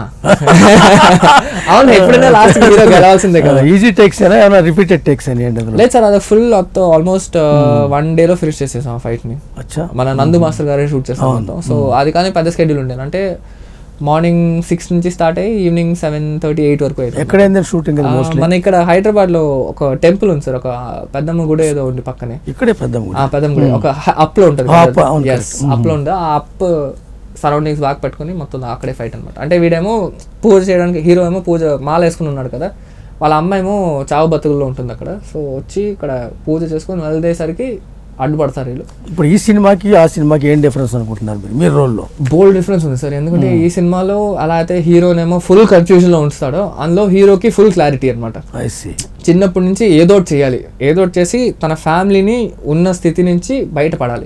అవును ఎప్పుడైనా లాస్ట్ హీరో గెలవాల్సిందే కదా ఈజీ టేక్స్ అయినా ఏమైనా రిపీటెడ్ టేక్స్ అని ఏంటి అందులో లేదు సార్ అది ఫుల్ ఆల్మోస్ట్ వన్ డేలో ఫినిష్ చేసేసాం ఆ ఫైట్ ని అచ్చా మన నందు మాస్టర్ గారే షూట్ చేసాం మొత్తం సో అది కానీ పెద్ద స్కెడ్యూల్ ఉండేది అంటే మార్నింగ్ సిక్స్ నుంచి స్టార్ట్ అయ్యి ఈవినింగ్ సెవెన్ థర్టీ ఎయిట్ వరకు అయింది ఎక్కడైంది షూటింగ్ అది మోస్ట్లీ మన ఇక్కడ హైదరాబాద్ లో ఒక టెంపుల్ ఉంది సార్ ఒక పెద్దమ్మ గుడి ఏదో ఉంది పక్కనే ఇక్కడే పెద్ద గుడి. ఆ పెద్దమ్మ గుడి ఒక అప్ లో ఉంటుంది ఆ, up, అవును, ఎస్ అప్ లో ఉంది ఆ అప్ సరౌండింగ్స్ బాగా పెట్టుకుని మొత్తం అక్కడే ఫైట్ అనమాట అంటే వీడేమో పూజ చేయడానికి హీరో ఏమో పూజ మాల వేసుకుని ఉన్నాడు కదా వాళ్ళ అమ్మ ఏమో చావు బతుకుల్లో ఉంటుంది అక్కడ సో వచ్చి ఇక్కడ పూజ చేసుకొని వెళ్దేసరికి అడ్డుపడతారు వీళ్ళు ఇప్పుడు ఈ సినిమాకి ఆ సినిమాకి ఏం డిఫరెన్స్ అనుకుంటున్నారు మీరు మీ రోల్లో బోల్డ్ డిఫరెన్స్ ఉంది సార్ ఎందుకంటే ఈ సినిమాలో అలా అయితే హీరోనేమో ఫుల్ కన్ఫ్యూజన్ లో ఉంచుతాడో అందులో హీరోకి ఫుల్ క్లారిటీ అనమాట ఐసి చిన్నప్పటి నుంచి ఏదో ఒకటి చేయాలి ఏదో ఒకటి చేసి తన ఫ్యామిలీని ఉన్న స్థితి నుంచి బయటపడాలి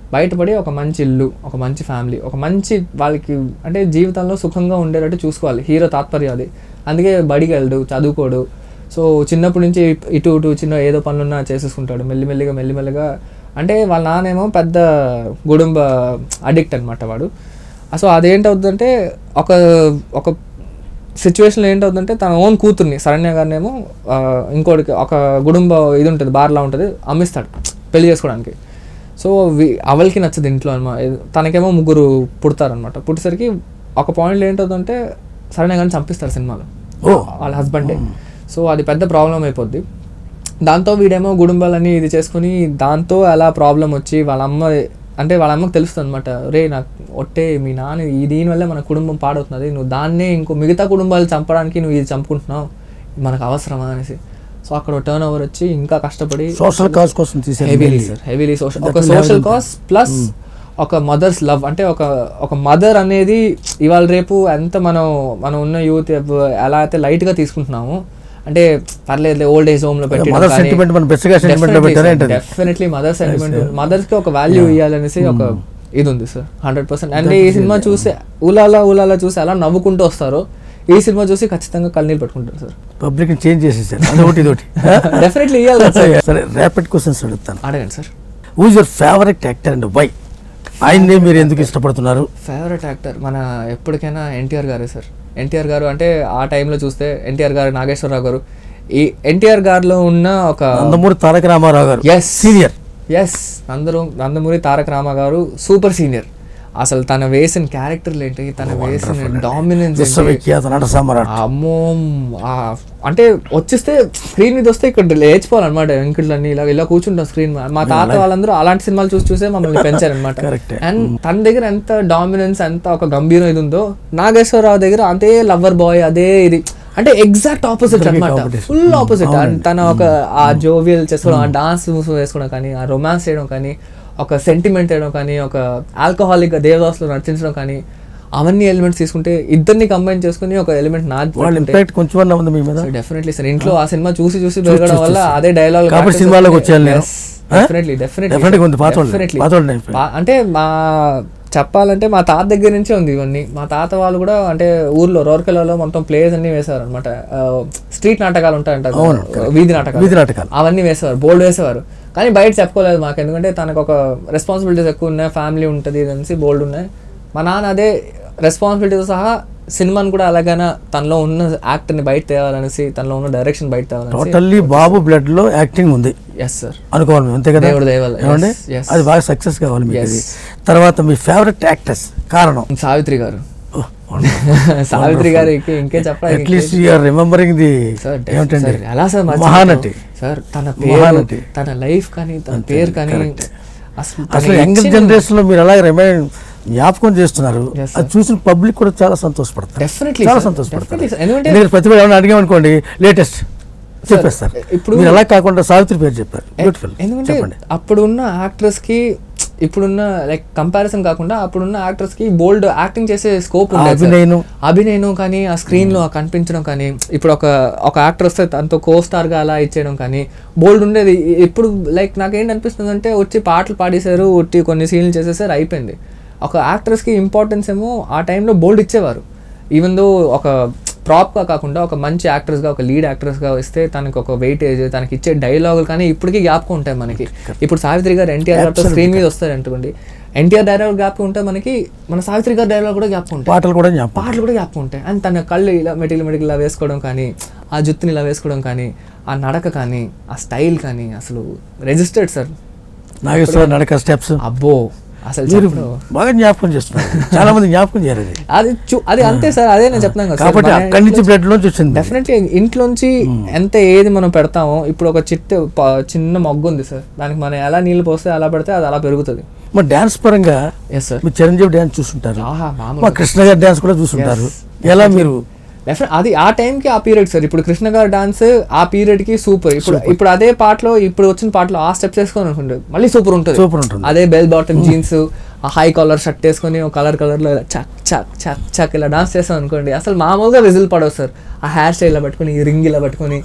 బయటపడి ఒక మంచి ఇల్లు ఒక మంచి ఫ్యామిలీ ఒక మంచి వాళ్ళకి అంటే జీవితంలో సుఖంగా ఉండేటట్టు చూసుకోవాలి హీరో తాత్పర్యం అది అందుకే బడికి వెళ్ళడు చదువుకోడు సో చిన్నప్పటి నుంచి ఇటు ఇటు చిన్న ఏదో పనులున్నా చేసేసుకుంటాడు మెల్లిమెల్లిగా మెల్లిమెల్లిగా అంటే వాళ్ళ నాన్నేమో పెద్ద కుటుంబ అడిక్ట్ అనమాట వాడు సో అదేంటవుతుందంటే ఒక ఒక సిచ్యువేషన్లో ఏంటవుతుందంటే తన ఓన్ కూతుర్ని శరణ్య గారినేమో ఆ, ఇంకోటికి ఒక కుటుంబ ఇది ఉంటుంది బార్లా ఉంటుంది అమ్మిస్తాడు పెళ్లి చేసుకోవడానికి సో వి- అవల్కి నచ్చదు ఇంట్లో అనమాట తనకేమో ముగ్గురు పుడతారనమాట పుట్టేసరికి ఒక పాయింట్లో ఏంటవుతుందంటే శరణ్య గారిని చంపిస్తారు సినిమాలో ఓ. వాళ్ళ హస్బెండే సో అది పెద్ద ప్రాబ్లం అయిపోద్ది దాంతో వీడేమో గుడుంబాలని ఇది చేసుకుని దాంతో అలా ప్రాబ్లం వచ్చి వాళ్ళ అమ్మ అంటే వాళ్ళ అమ్మకి తెలుస్తుంది అనమాట రే నాకు ఒట్టే మీ నాన్న ఈ దీనివల్లే మన కుటుంబం పాడవుతున్నది నువ్వు దాన్నే ఇంకో మిగతా కుటుంబాలు చంపడానికి నువ్వు ఇది చంపుకుంటున్నావు మనకు అవసరమా అనేసి సో అక్కడ టర్న్ ఓవర్ వచ్చి ఇంకా కష్టపడి సోషల్ కాజ్ కోసం తీసారు heavily sir heavily social That ఒక will have social impact. Cause plus ఒక మదర్స్ లవ్ అంటే ఒక ఒక మదర్ అనేది ఇవాళ రేపు ఎంత మనం మనం ఉన్న యూత్ ఎలా అయితే లైట్ గా తీసుకుంటున్నాము అంటే పర్లేదు ఓల్డ్ ఏజ్ హోమ్ లో పెట్టి మదర్ సెంటిమెంట్ మన బెస్ట్గా సెంటిమెంట్ లో పెట్టారే ఏంటది డెఫినెట్లీ మదర్ సెంటిమెంట్ మదర్స్ కి ఒక వాల్యూ ఇవ్వాలనేసి ఒక ఇది ఉంది సార్ హండ్రెడ్ పర్సెంట్ అంటే ఈ సినిమా చూసి ఊలాలా ఊలాలా చూసి అలా నవ్వుకుంటూ వస్తారు ఈ సినిమా చూసి ఖచ్చితంగా కన్నీళ్ళు పెట్టుకుంటారు సార్ పబ్లిక్ చేంజ్ చేసేసారు అదొకటి ఇదొకటి డెఫినెట్లీ ఇవ్వాలి కదా సార్ సరే ర్యాపిడ్ క్వశ్చన్స్ అడుగుతాను అడగండి sir who's your favourite actor and why ఆయన్నే మీరు ఎందుకు ఇష్టపడుతున్నారు ఫేవరెట్ యాక్టర్ మన ఎప్పటికైనా ఎన్టీఆర్ గారే సార్ ఎన్టీఆర్ గారు అంటే ఆ టైంలో చూస్తే ఎన్టీఆర్ గారు నాగేశ్వరరావు గారు ఈ ఎన్టీఆర్ గారిలో ఉన్న ఒక నందమూరి తారక రామారావు గారు ఎస్ సీనియర్ ఎస్ అందరూ నందమూరి తారక రామ గారు సూపర్ సీనియర్ అసలు తన వేసిన క్యారెక్టర్లు ఏంటి తన వేసిన డామినెన్స్ విశ్వవిఖ్యాత నట సామ్రాట్ అమ్మో ఆ, అంటే వచ్చేస్తే స్క్రీన్ మీద వస్తే ఇక్కడ లేచిపోవాలన్నమాట వెంకట్లన్నీ ఇలా ఇలా కూర్చుంటాం స్క్రీన్ మా తాత వాళ్ళందరూ అలాంటి సినిమాలు చూసి చూసే మమ్మల్ని పెంచారనమాట Correct. అండ్ తన దగ్గర ఎంత డామినెన్స్ ఎంత ఒక గంభీరం ఇది ఉందో నాగేశ్వరరావు దగ్గర అంతే లవ్వర్ బాయ్ అదే ఇది అంటే ఎగ్జాక్ట్ ఆపోజిట్ అనమాట competition. ఫుల్ ఆపోజిట్ తన ఒక ఆ జోవియల్ చేసుకోవడం ఆ డాన్స్ వేసుకోవడం కానీ ఆ రొమాన్స్ చేయడం కానీ ఒక సెంటిమెంట్ చేయడం కానీ ఒక ఆల్కహాలిక్ దేవదాసులో నడిచించడం కానీ అవన్నీ ఎలిమెంట్స్ తీసుకుంటే ఇద్దరిని కంబైన్ చేసుకుని ఒక ఎలిమెంట్ వాళ్ళు నాది ఇంపాక్ట్ కొంచెం అన్న ఉంది మీ మీద డెఫినెట్లీ సార్ ఇంట్లో ఆ సినిమా చూసి చూసి పెరగడం వల్ల అదే డైలాగ్ కాబట్టి సినిమాలోకి వచ్చేయాలి నేను. డెఫినెట్లీ డెఫినెట్లీ Definitely ఉంది, పాత వాళ్ళు. పాత వాళ్ళు అయిపోయారు. అంటే మా చెప్పాలంటే మా తాత దగ్గర నుంచే ఉంది ఇవన్నీ మా తాత వాళ్ళు కూడా అంటే ఊర్లో రోర్కెలలో మొత్తం ప్లేస్ అన్ని వేసేవారు అనమాట స్ట్రీట్ నాటకాలు ఉంటాయంట అవును, వీధి నాటకాలు వీధి నాటకాలు. అవన్నీ వేసేవారు బోల్డ్ వేసేవారు కానీ బయట చెప్పుకోలేదు మాకు ఎందుకంటే తనకు ఒక రెస్పాన్సిబిలిటీస్ ఎక్కువ ఉన్నాయి ఫ్యామిలీ ఉంటుంది అనేసి బోల్డ్ ఉన్నాయి మా నాన్న అదే రెస్పాన్సిబిలిటీతో సహా సినిమాని కూడా అలాగైనా తనలో ఉన్న యాక్టర్ని బయట తేవాలనేసి తనలో ఉన్న డైరెక్షన్ బయట తేవాలనేసి టోటల్లీ బాబు బ్లడ్ లో యాక్టింగ్ ఉంది ఎస్ సార్ అనుకోవాలి మేము, అంతే కదా దేవుడి దయ వల్ల. ఏమండి Yes, yes. అది బాగా సక్సెస్ కావాలి మీకు Yes. ఇది తర్వాత మీ ఫేవరెట్ యాక్టర్స్ కారణం సావిత్రి గారు సావిత్రి గారికి ఇంకే చెప్పాలి at least you are remembering the sir ఏమిటండి సార్, ఎలా సార్ మర్చిపోతాం? మహానటి సార్ తన పేరు మహానటి. తన లైఫ్ కానీ తన పేరు కానీ అసలు తన అసలు యంగర్ ఇచ్చిన- జనరేషన్ లో మీరు అలాగే రిమైండ్ జ్ఞాపకం చేస్తున్నారు Yes, అది చూసిన పబ్లిక్ కూడా చాలా సంతోషపడతారు Definitely, చాలా sir. సంతోషపడతారు Definitely, sir. ఎందుకంటే- మీరు ప్రతిభ ఏమైనా అడిగామనుకోండి లేటెస్ట్ చెప్పేస్తారు ఇప్పుడు- మీరు అలా కాకుండా సావిత్రి పేరు చెప్పారు బ్యూటిఫుల్ ఎందుకంటే చెప్పండి అప్పుడున్న యాక్టర్స్ కి ఇప్పుడున్న లైక్ కంపారిజన్ కాకుండా అప్పుడున్న యాక్టర్స్ కి బోల్డ్ యాక్టింగ్ చేసే స్కోప్ ఆ ఉంది అభినయనం. అభినయం కానీ ఆ స్క్రీన్ లో ఆ కనిపించడం కానీ ఇప్పుడు ఒక ఒక యాక్టర్ వస్తే తనతో కో స్టార్ గా అలా ఇచ్చేయడం కానీ బోల్డ్ ఉండేది ఇప్పుడు లైక్ నాకేంటి అనిపిస్తుంది అంటే వచ్చి పాటలు పాడేశారు వచ్చి కొన్ని సీన్లు చేసేసారు అయిపోయింది ఒక యాక్టర్స్ కి ఇంపార్టెన్స్ ఏమో ఆ టైంలో బోల్డ్ ఇచ్చేవారు ఈవెన్ దో ఒక ప్రాప్గా కాకుండా ఒక మంచి యాక్టర్స్గా ఒక లీడ్ యాక్టర్స్గా వస్తే తనకు ఒక వెయిటేజ్ తనకి ఇచ్చే డైలాగులు కానీ ఇప్పటికీ జ్ఞాపకం ఉంటాయి మనకి ఇప్పుడు సావిత్రి గారు ఎన్టీఆర్ గారితో స్క్రీన్ మీద వస్తారు అనుకోండి ఎన్టీఆర్ డైలాగ్ జ్ఞాపకం ఉంటే మనకి మన సావిత్రి గారి డైలాగ్ కూడా జ్ఞాపకం ఉంటాయి పాటలు కూడా జ్ఞాపకం పాటలు కూడా జ్ఞాపకం ఉంటాయి అండ్ తన కళ్ళు ఇలా మెటికల్ మెటికల్ ఇలా వేసుకోవడం కానీ ఆ జుత్తుని ఇలా వేసుకోవడం కానీ ఆ నడక కానీ ఆ స్టైల్ కానీ అసలు రెజిస్టర్డ్ సార్ నాగేశ్వర నడక స్టెప్స్ అబ్బో అసలు మీరు చెప్పను. బాగా జ్ఞాపకం చేస్తున్నారు చాలా మంది జ్ఞాపకం చేయరు అది అది చూ- అది అంతే సార్ అదే నేను చెప్తున్నాను కదా సార్. కాబట్టి మన అక్కడి నుంచి బ్లడ్ లోంచి వచ్చింది డెఫినెట్లీ ఇంట్లోంచి ఎంత ఏది మనం పెడతామో ఇప్పుడు ఒక చిట్టు ప- చిన్న మొగ్గు ఉంది సార్ దానికి మనం ఎలా నీళ్లు పోస్తే అలా పెడితే అది అలా పెరుగుతుంది మరి డాన్స్ పరంగా ఎస్ సార్ మీరు చిరంజీవి డాన్స్ చూస్తుంటారు ఆహా మా మామూలు కృష్ణ గారి డాన్స్ కూడా చూస్తుంటారు ఎలా మీరు డెఫినెట్ అది ఆ టైంకి ఆ పీరియడ్ సార్ ఇప్పుడు కృష్ణ గారి డాన్స్ ఆ పీరియడ్ కి సూపర్ ఇప్పుడు ఇప్పుడు అదే పాటలో ఇప్పుడు వచ్చిన పాటలో ఆ స్టెప్స్ వేసుకొని అనుకుంటే మళ్ళీ సూపర్ ఉంటుంది సూపర్ ఉంటుంది అదే బెల్ బాటమ్ జీన్స్ ఆ హై కాలర్ షర్ట్ వేసుకొని ఒక కలర్ కలర్ లో ఇలా చక్ చక్ చక్ చక్ ఇలా డాన్స్ చేస్తాం అనుకోండి అసలు మామూలుగా విజిల్ పడవు సార్ ఆ హెయిర్ స్టైల్ ఇలా పట్టుకొని ఈ రింగ్ ఇలా పట్టుకొని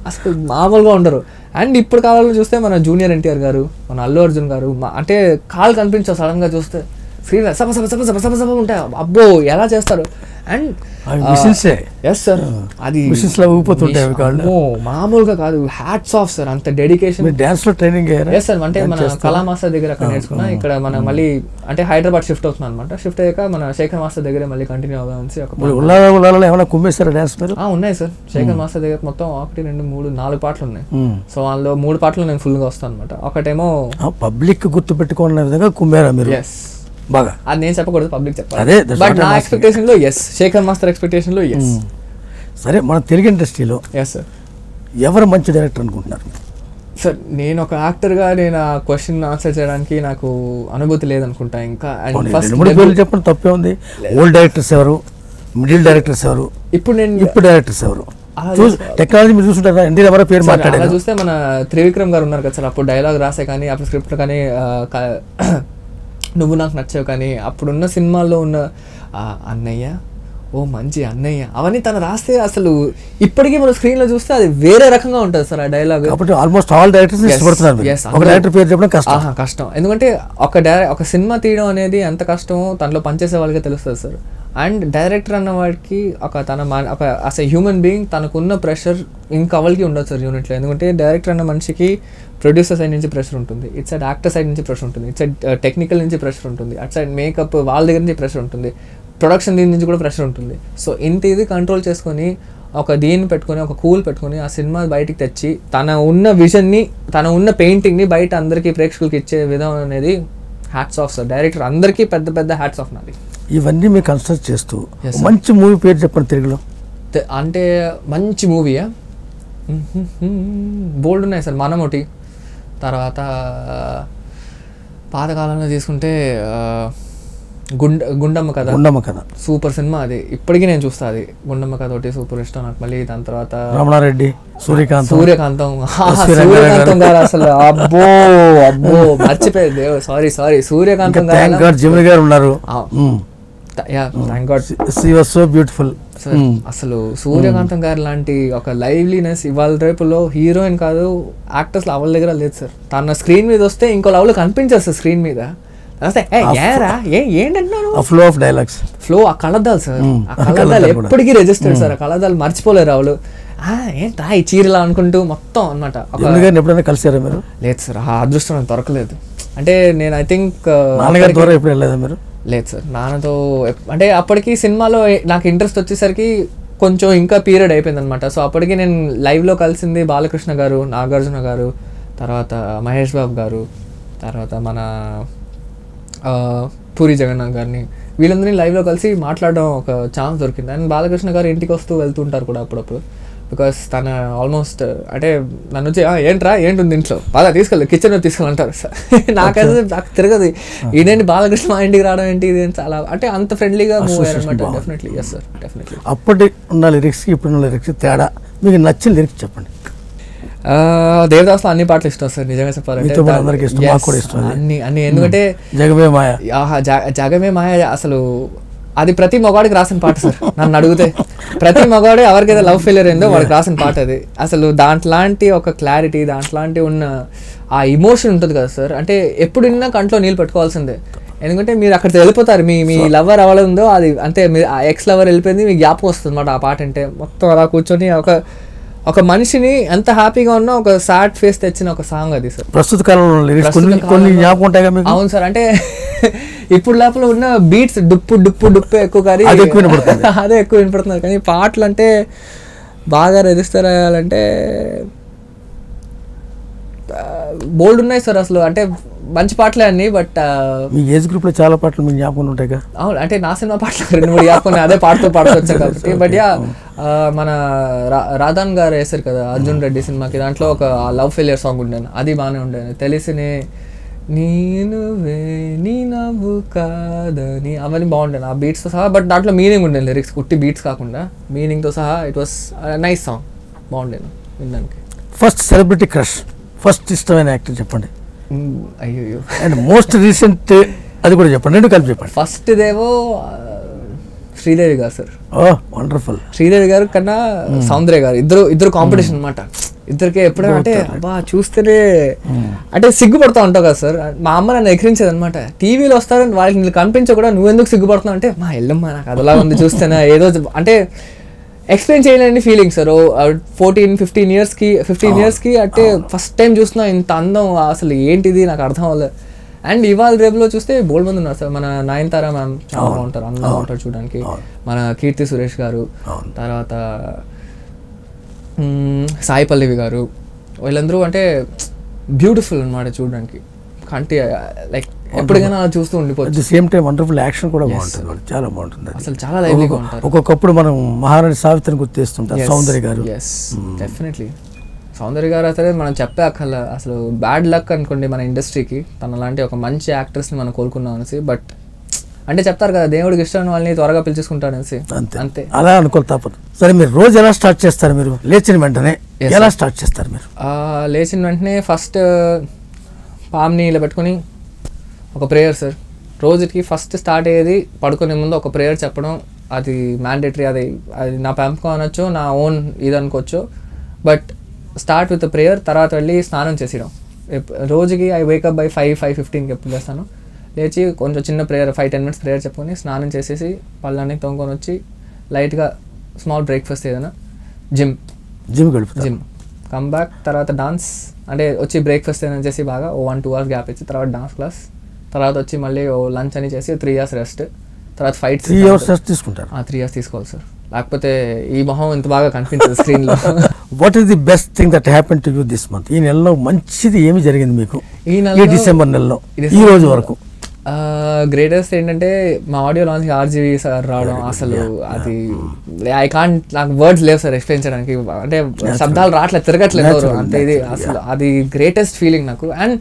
అసలు మామూలుగా ఉండరు అండ్ ఇప్పుడు కాలంలో చూస్తే మన జూనియర్ ఎన్టీఆర్ గారు మన అల్లు అర్జున్ గారు మా- అంటే కాళ్ళు కనిపించవు సడన్ గా చూస్తే స్క్రీన్ సభ సభ సభ సభ సభ సభ ఉంటాయి అబ్బో ఎలా చేస్తారు అండ్ అవి మిషన్సే ఎస్ సార్ అది మిషన్స్ లో ఊగిపోతుంటాయి అవి కాళ్ళు అమ్మో, మామూలుగా కాదు హ్యాట్స్ ఆఫ్ సార్ అంత డెడికేషన్ మీరు డాన్స్ లో ట్రైనింగ్ అయ్యారా ఎస్ సార్ అంటే మన కళా మాస్టర్ దగ్గర అక్కడ నేర్చుకున్నా ఇక్కడ మన మళ్ళీ అంటే హైదరాబాద్ షిఫ్ట్ అవుతున్నాం అనమాట షిఫ్ట్ అయ్యాక మన శేఖర్ మాస్టర్ దగ్గర మళ్ళీ కంటిన్యూ అవ్వాలని ఒక ఇప్పుడు ఉల్లాల ఉల్లాలలో ఏమైనా కుమ్మేస్తారా డాన్స్ మీరు ఆ, ఉన్నాయి సార్ శేఖర్ మాస్టర్ దగ్గర మొత్తం ఒకటి రెండు మూడు నాలుగు పాటలు ఉన్నాయి మ్మ్. సో అందులో మూడు పాటలు నేను ఫుల్గా వస్తాను అనమాట ఒకటేమో ఆ, పబ్లిక్ గుర్తు పెట్టుకునే విధంగా కుమ్మారా మీరు ఎస్ బాగా అది నేను చెప్పకూడదు పబ్లిక్ చెప్పాలి అదే, that's బట్ what నా I'm asking. ఎక్స్పెక్టేషన్ లో ఎస్ శేఖర్ మాస్టర్ ఎక్స్పెక్టేషన్ లో ఎస్ సరే మన తెలుగు ఇండస్ట్రీలో ఎస్ సార్ ఎవరు మంచి డైరెక్టర్ అనుకుంటున్నారు సార్ నేను ఒక యాక్టర్గా నేను ఆ క్వశ్చన్ ఆన్సర్ చేయడానికి నాకు అనుభూతి లేదనుకుంటా ఇంకా అండ్ పోనీ ఫస్ట్ రెండు మూడు పేర్లు చెప్పండి తప్పే ఉంది ఓల్డ్ డైరెక్టర్స్ ఎవరు మిడిల్ డైరెక్టర్స్ ఎవరు ఇప్పుడు నేను ఇప్పుడు డైరెక్టర్స్ ఎవరు అలా చూసి టెక్నాలజీ మీరు చూస్తుంటారా ఎన్టీ ఎవరో పేరు సార్, అలా మాట్లాడారు చూస్తే మన త్రివిక్రమ్ గారు ఉన్నారు కదా సార్ అప్పుడు డైలాగ్ రాసే కానీ అప్పుడు స్క్రిప్ట్ కానీ ఆ, క- నువ్వు నాకు నచ్చావు కానీ అప్పుడున్న సినిమాల్లో ఉన్న ఆ, అన్నయ్య ఓ మంచి అన్నయ్య అవన్నీ తను రాస్తే అసలు ఇప్పటికీ మనం స్క్రీన్ లో చూస్తే అది వేరే రకంగా ఉంటుంది సార్ ఆ డైలాగ్ కాబట్టి ఆల్మోస్ట్ ఆల్ డైరెక్టర్స్ Yes, ఇష్టపడుతున్నారు మీరు. yes, ఒక అందరూ- డైరెక్టర్ పేరు చెప్పడం కష్టం ఆహా కష్టం ఎందుకంటే ఒక డై ఒక సినిమా తీయడం అనేది ఎంత కష్టమో దాంట్లో పనిచేసే వాళ్ళకే తెలుస్తుంది సార్ అండ్ డైరెక్టర్ అన్న వాడికి ఒక తన మా- ఒక అస్ ఎ హ్యూమన్ బీయింగ్ తనకున్న ప్రెషర్ ఇంకవలికి ఉండదు సార్ యూనిట్లో ఎందుకంటే డైరెక్టర్ అన్న మనిషికి ప్రొడ్యూసర్ సైడ్ నుంచి ప్రెషర్ ఉంటుంది ఇట్ సైడ్ యాక్టర్ సైడ్ నుంచి ప్రెషర్ ఉంటుంది ఇట్ సైడ్ టెక్నికల్ నుంచి ప్రెషర్ ఉంటుంది అట్ సైడ్ మేకప్ వాళ్ళ దగ్గర నుంచి ప్రెషర్ ఉంటుంది ప్రొడక్షన్ దీని నుంచి కూడా ప్రెషర్ ఉంటుంది సో ఇంత ఇది కంట్రోల్ చేసుకొని ఒక దీన్ని పెట్టుకొని ఒక కూల్ పెట్టుకొని ఆ సినిమా బయటికి తెచ్చి తన ఉన్న విజన్ని తన ఉన్న పెయింటింగ్ని బయట అందరికీ ప్రేక్షకులకి ఇచ్చే విధానం అనేది హ్యాట్స్ ఆఫ్ సార్ డైరెక్టర్ అందరికీ పెద్ద పెద్ద హ్యాట్స్ ఆఫ్ నాది ఇవన్నీ మీరు కన్సిడర్ చేస్తూ Yes, ఒక sir. మంచి మూవీ పేరు చెప్పండి తెలుగులో తె- అంటే మంచి మూవీయా బోల్డ్ ఉన్నాయి సార్ మనమొటి తర్వాత పాతకాలంలో తీసుకుంటే ఆ, గుండ గుండమ్మ కథ ఉండమ్మ కథ సూపర్ సినిమా అది ఇప్పటికీ నేను చూస్తా అది గుండమ్మ కథ ఒకటి సూపర్ ఇష్టం నాకు మళ్ళీ దాని తర్వాత రమణారెడ్డి సూర్యకాంత్ సూర్యకాంతం ఆహా, ఎస్వి రంగారావు గారు. సూర్యకాంతం గారు అసలు అబ్బో అబ్బో మర్చిపోయారు Dev sorry sorry Suryakantham thank garu god జిమిని గారు ఉన్నారు ఆ. Thank god she was so beautiful sir అసలు సూర్యకాంతం గారు లాంటి ఒక లైవ్లీనెస్ ఇవాళ రేపులో హీరోయిన్ కాదు యాక్టర్స్ అవల దగ్గర లేదు సార్ తన స్క్రీన్ మీద వస్తే ఇంకో లెవెల్ కనిపించారు సార్ స్క్రీన్ మీద వస్తే "ఏ, ఏరా ఏ ఏంటంటున్నాను ఆ ఫ్లో ఆఫ్ డైలాగ్స్ ఫ్లో ఆ కళ్ళద్దాలు సార్ మ్మ్. ఆ ఆ కళ్ళద్దాలు కళ్ళద్దాలు కూడా. ఎప్పటికీ రిజిస్టర్డ్ సార్ ఆ కళ్ళద్దాలు మర్చిపోలేరు వాళ్ళు "ఆ, ఏంట్రా ఈ చీరలా అనుకుంటూ మొత్తం అనమాట జిమిని గారిని ఎప్పుడైనా కలిసారా మీరు లేదు సార్ ఆ అదృష్టం నాకు దొరకలేదు అంటే నేను ఐ థింక్ నాన్నగారి ద్వారా ఎప్పుడు వెళ్ళలేదా మీరు లేదు సార్ నాన్నతో ఎప్- అంటే అప్పటికి సినిమాలో ఏ- నాకు ఇంట్రెస్ట్ వచ్చేసరికి కొంచెం ఇంకా పీరియడ్ అయిపోయింది అనమాట సో అప్పటికి నేను లైవ్లో కలిసింది బాలకృష్ణ గారు నాగార్జున గారు తర్వాత మహేష్ బాబు గారు తర్వాత మన ఆ, పూరి జగన్నాథ్ గారిని వీళ్ళందరినీ లైవ్లో కలిసి మాట్లాడడం ఒక ఛాన్స్ దొరికింది అండ్ బాలకృష్ణ గారు ఇంటికి వస్తూ వెళ్తుంటారు కూడా అప్పుడప్పుడు బికాస్ తన ఆల్మోస్ట్ అంటే నన్ను వచ్చి "ఆ, ఏంట్రా ఏంటుంది ఇంట్లో బాగా తీసుకెళ్ళి కిచెన్ తీసుకెళ్ళంటారు సార్ నాకైతే నాకు తిరగదు ఇదేంటి బాలకృష్ణ మా ఇంటికి రావడం ఏంటి ఇది ఏంటి చాలా అంటే అంత ఫ్రెండ్లీగా మూవ్ అయ్యారు Association అనమాట బాగుంది. డెఫినెట్లీ ఎస్ సార్ డెఫినెట్లీ అప్పటి ఉన్న లిరిక్స్ ఇప్పుడున్న లిరిక్స్ తేడా మీకు నచ్చిన లిరిక్స్ చెప్పండి దేవదాస్లో అన్ని పాటలు ఇష్టం సార్ నిజంగా చెప్పాలంటే మీతో పాటు దా- అందరికీ ఇష్టం, yes, మాకు కూడా ఇష్టం అది. అన్ని అన్ని ఎందుకంటే జగమే మాయ ఆహా, జ- జగమే మాయ అసలు అది ప్రతి మగవాడికి రాసిన పాట సార్ నన్ను అడిగితే ప్రతి మగవాడే ఎవరికైతే లవ్ ఫెయిలియర్ అయిందో వాడికి రాసిన పాట అది అసలు దాంట్లాంటి ఒక క్లారిటీ దాంట్లాంటి ఉన్న ఆ ఇమోషన్ ఉంటుంది కదా సార్ అంటే ఎప్పుడు విన్నా కంట్లో నీళ్ళు పెట్టుకోవాల్సిందే ఎందుకంటే మీరు అక్కడికి వెళ్ళిపోతారు మీ మీ లవర్ ఎవరుందో అది అంటే మీ ఆ ఎక్స్ లవర్ వెళ్ళిపోయింది మీకు జ్ఞాపకం వస్తుంది అన్నమాట ఆ పాట అంటే మొత్తం అలా కూర్చొని ఒక ఒక మనిషిని ఎంత హ్యాపీగా ఉన్నా ఒక సాడ్ ఫేస్ తెచ్చిన ఒక సాంగ్ అది సార్ ప్రస్తుత కాలంలో ఉన్న లిరిక్స్ ప్రస్తుత కొన్ని కొన్ని కాలంలో- జ్ఞాపకం ఉంటాయిగా మీకు అవును సార్ అంటే ఇప్పుడు లోపల ఉన్న బీట్స్ డుప్పు డుప్పు డుప్పు ఎక్కువ కానీ అది ఎక్కువ వినపడుతుంది. అదే ఎక్కువ వినపడుతున్నారు కానీ పాటలు అంటే బాగా రిజిస్టర్ అయ్యాలంటే బోల్డ్ ఉన్నాయి సార్ అసలు అంటే మంచి పాటలే అన్ని బట్ మీ ఏజ్ గ్రూప్ లో చాలా పాటలు మీకు జ్ఞాపకం ఉంటాయిగా అవును అంటే నా సినిమా పాటలు రెండు మూడు యాపుకొని అదే పాడుతూ పాడుతూ వచ్చాను కాబట్టి బట్ యా మన రా- రాధాన్ గారు వేశారు కదా అర్జున్ రెడ్డి సినిమాకి దాంట్లో ఒక లవ్ ఫెయిలియర్ సాంగ్ ఉండేను అది బాగానే ఉండేది తెలిసినే నేను నీ నవ్వు కాదని అవన్నీ బాగుంటాను ఆ బీట్స్తో సహా బట్ దాంట్లో మీనింగ్ ఉండేది లిరిక్స్ కుట్టి బీట్స్ కాకుండా మీనింగ్తో సహా ఇట్ వాస్ నైస్ సాంగ్ బాగుండేను వినడానికి ఫస్ట్ సెలబ్రిటీ క్రష్ ఫస్ట్ ఇష్టమైన యాక్టర్ చెప్పండి మ్, అయ్యో అండ్ మోస్ట్ రీసెంట్ అది కూడా చెప్పండి రెండు కలిపి చెప్పండి ఫస్ట్ దేవో ఆ, శ్రీదేవి గారు సార్ ఓ వండర్ఫుల్ శ్రీదేవి గారు కన్నా సౌందర్య గారు ఇద్దరు ఇద్దరు కాంపిటీషన్ అనమాట ఇద్దరికి ఎప్పుడైనా అంటే అబ్బా చూస్తేనే అంటే సిగ్గుపడుతూ ఉంటావు కదా సార్ మా అమ్మ నన్ను ఎక్కిరించేది అనమాట టీవీలో వస్తారని వాళ్ళకి నీకు కనిపించ కూడా నువ్వు ఎందుకు సిగ్గుపడుతున్నావు అంటే మా ఎల్లమ్మ నాకు అదలా ఉంది చూస్తేనే ఏదో అంటే ఎక్స్ప్లెయిన్ చేయలేని ఫీలింగ్ సార్ ఫోర్టీన్ ఫిఫ్టీన్ ఇయర్స్కి ఫిఫ్టీన్ ఇయర్స్కి అంటే ఫస్ట్ టైం చూస్తున్నా ఇంత అందం అసలు ఏంటిది నాకు అర్థం అవ్వలేదు అండ్ ఇవాళ రేపులో చూస్తే బోల్డ్ మంది ఉన్నారు సార్ మన నయనతార మ్యామ్ చాలా బాగుంటారు అందంగా ఉంటారు చూడడానికి మన కీర్తి సురేష్ గారు తర్వాత మ్మ్, సాయి పల్లవి గారు వీళ్ళందరూ అంటే బ్యూటిఫుల్ అన్నమాట చూడడానికి కంటి లైక్ ఎప్పటికైనా అలా చూస్తూ అట్ ఉండిపోవచ్చు the same time wonderful action కూడా బాగుంటుంది వాళ్ళు చాలా బాగుంటుంది అది. అసలు చాలా లైవ్లీగా ఉంటారు ఒక్కొక్కప్పుడు మనం మహారాణి సావిత్రిని గుర్తిస్తుంటాం సౌందర్య గారు ఎస్ డెఫినెట్లీ సౌందర్య గారు అసలు మనం చెప్పే అక్కర్ల అసలు బ్యాడ్ లక్ అనుకోండి మన ఇండస్ట్రీకి తన లాంటి ఒక మంచి యాక్ట్రెస్ని మనం కోరుకున్నాం అనేసి బట్ అంటే చెప్తారు కదా దేవుడికి ఇష్టం వాళ్ళని త్వరగా పిలిచేసుకుంటాడు అనేసి అంతే అంతే అలా అనుకోవాలి తప్పదు సరే మీరు రోజు ఎలా స్టార్ట్ చేస్తారు మీరు లేచిన వెంటనే Yes, ఎలా స్టార్ట్ చేస్తారు మీరు ఆ, లేచిన వెంటనే ఫస్ట్ పామ్ని ఇలా పెట్టుకొని ఒక ప్రేయర్ సార్ రోజుకి ఫస్ట్ స్టార్ట్ అయ్యేది పడుకునే ముందు ఒక ప్రేయర్ చెప్పడం అది మ్యాండేటరీ అది అది నా పెంపకం అనొచ్చు నా ఓన్ ఇది అనుకోవచ్చు బట్ స్టార్ట్ విత్ ప్రేయర్ తర్వాత వెళ్ళి స్నానం చేసేయడం ఎప్- రోజుకి I wake up by five five ఫిఫ్టీన్కి ఎప్పుడు చేస్తాను లేచి కొంచెం చిన్న prayer five ten minutes prayer చెప్పుకొని స్నానం చేసేసి పళ్ళన్నీ తొంగుకొని వచ్చి లైట్గా స్మాల్ బ్రేక్ఫాస్ట్ ఏదైనా జిమ్ జిమ్ గడుపుతారు జిమ్ కమ్ బ్యాక్ తర్వాత డాన్స్ అంటే వచ్చి బ్రేక్ఫాస్ట్ అని చేసి బాగా ఓ వన్ టూ అవర్స్ గ్యాప్ ఇచ్చి తర్వాత డాన్స్ క్లాస్ తర్వాత వచ్చి మళ్ళీ ఓ లంచ్ అని చేసి త్రీ ఇయర్స్ రెస్ట్ తర్వాత ఫైట్స్ త్రీ అవర్స్ రెస్ట్ తీసుకుంటారు త్రీ ఇయర్స్ తీసుకోవాలి సార్ లేకపోతే ఈ మొహం ఇంత బాగా కనిపించదు స్క్రీన్లో what is the best thing that happen to you this month ఈ నెలలో మంచిది ఏమి జరిగింది మీకు ఈ ఈ నెలలో డిసెంబర్ నెలలో ఈ ఈ రోజు వరకు గ్రేటెస్ట్ ఏంటంటే మా ఆడియో లాంచ్ ఆర్జీవి సార్ రావడం అసలు అది ఐ కాంట్ నాకు వర్డ్స్ లేవు సార్ ఎక్స్ప్లెయిన్ చేయడానికి అంటే శబ్దాలు రావట్లేదు తిరగట్లేదు నోరు. Natural, అంతే ఇది అసలు అది గ్రేటెస్ట్ ఫీలింగ్ నాకు అండ్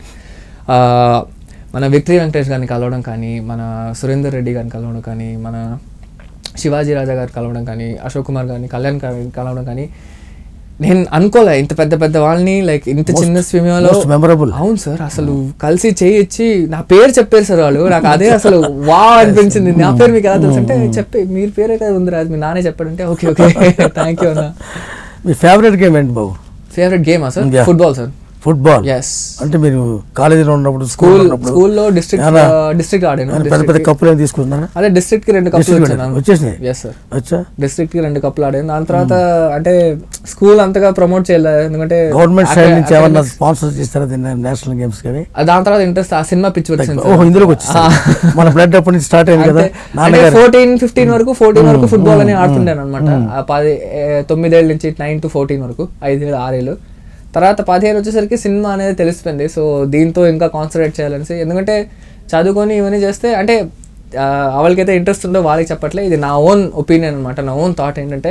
మన విక్టరీ వెంకటేష్ గారిని కలవడం కానీ మన సురేందర్ రెడ్డి గారిని కలవడం కానీ మన శివాజీ రాజా గారు కలవడం కానీ అశోక్ కుమార్ గారిని కళ్యాణ్ గారిని కలవడం కానీ నేను అనుకోలే ఇంత పెద్ద పెద్ద వాళ్ళని లైక్ ఇంత చిన్న స్విమ్మింగ్లో most memorable. అవును సార్ అసలు కలిసి చేయి ఇచ్చి నా పేరు చెప్పారు సార్ వాళ్ళు నాకు అదే అసలు వా అనిపించింది నా పేరు మీకు ఎలా తెలుసు అంటే చెప్పి మీరు పేరే కదా ఉంది రాదు మీ నానే చెప్పాడంటే ఓకే ఓకే థ్యాంక్ యూ అన్న మీ ఫేవరెట్ గేమ్ ఏంటి బాబు ఫేవరెట్ గేమా sir Yeah. Football sir football yes అంటే మీరు కాలేజీలో ఉన్నప్పుడు స్కూల్ స్కూల్ ఉన్నప్పుడు స్కూల్లో డిస్ట్రిక్ట్ ఏమన్నా- డిస్ట్రిక్ట్ ఆడాను ఏమైనా పెద్ద పెద్ద district కి. కప్పులు ఏమి తీసుకుంటున్నారా అదే డిస్ట్రిక్ట్ కి రెండు కప్పులు District వచ్చాను వచ్చేసినాయి? ఎస్ సార్ వచ్చా డిస్ట్రిక్ట్ కి రెండు కప్పులు ఆడాను దాని తర్వాత అంటే స్కూల్ అంతగా ప్రమోట్ చేయలేదు ఎందుకంటే గవర్నమెంట్ సైడ్ అక్కడ- నుంచి అక్కడ ఏమన్నా స్పాన్సర్ చేస్తారా దీన్ని నేషనల్ గేమ్స్ కి అవి? ఆ దాని తర్వాత ఇంట్రెస్ట్ ఆ సినిమా పిచ్చి వచ్చింది ఓహో సార్. ఇందులోకి వచ్చేసి మన బ్లడ్ అప్పటి నుంచి స్టార్ట్ అయింది కదా అంటే నాన్నగారు ఫోర్టీన్ ఫిఫ్టీన్ వరకు ఫోర్టీన్ వరకు ఫుట్బాల్ అని ఆడుతుంటాను అనమాట పది ఏ, తొమ్మిదేళ్ళ నుంచి నైన్ టు ఫోర్టీన్ వరకు ఐదేళ్ళు ఆరేళ్ళు తర్వాత పదిహేను వచ్చేసరికి సినిమా అనేది తెలిసిపోయింది సో దీంతో ఇంకా కాన్సన్ట్రేట్ చేయాలనేసి ఎందుకంటే చదువుకొని ఇవన్నీ చేస్తే అంటే ఆ, వాళ్ళకైతే ఇంట్రెస్ట్ ఉందో వాళ్ళకి చెప్పట్లే ఇది నా ఓన్ ఒపీనియన్ అనమాట నా ఓన్ థాట్ ఏంటంటే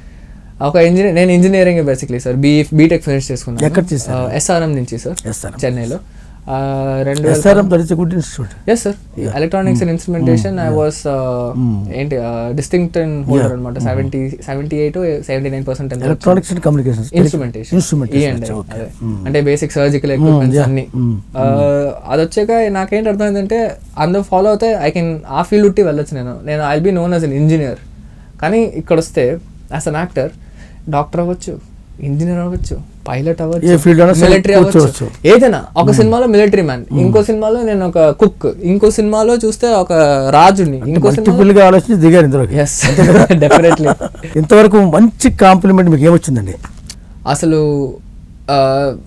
ఒక ఇంజనీర్ నేను engineering basically sir B BTech finish చేసుకున్నాను ఎక్కడ చేశారు? ఎస్ఆర్ఎం నుంచి సార్ SRM. చెన్నైలో ఆ, రెండు వేల SRM that is good institute yes sir electronics and instrumentation I was ఏంటి డిస్టింక్ట్ హోల్డర్ అనమాట seventy seventy eight seventy nine percent electronics and communications instrumentation instrumentation అదే అంటే బేసిక్ సర్జికల్ ఎక్విప్మెంట్స్ yeah. అన్ని Mm. అది వచ్చాక నాకేంటి అర్థమైందంటే అందరూ ఫాలో అవుతే ఐ కెన్ ఆ ఫీల్డ్ ఉట్టి వెళ్ళొచ్చు నేను నేను I be known as an engineer కానీ ఇక్కడ వస్తే యాజ్ అన్ యాక్టర్ డాక్టర్ అవ్వచ్చు ఇంజనీర్ అవ్వచ్చు పైలట్ ఏ field అయినా అవ్వచ్చు సరే మిలిటరీ అవ్వచ్చు కూర్చోవచ్చు. ఏదైనా ఒక సినిమాలో మిలిటరీ మ్యాన్ ఇంకో సినిమాలో నేను ఒక కుక్ ఇంకో సినిమాలో చూస్తే ఒక రాజుని ఇంకో సినిమాలో మల్టిపుల్ గా ఆలోచించి దిగారు ఇందులోకి ఎస్ డెఫినెట్లీ ఇంతవరకు మంచి కాంప్లిమెంట్ మీకు ఏమొచ్చిందండి అసలు ఆ,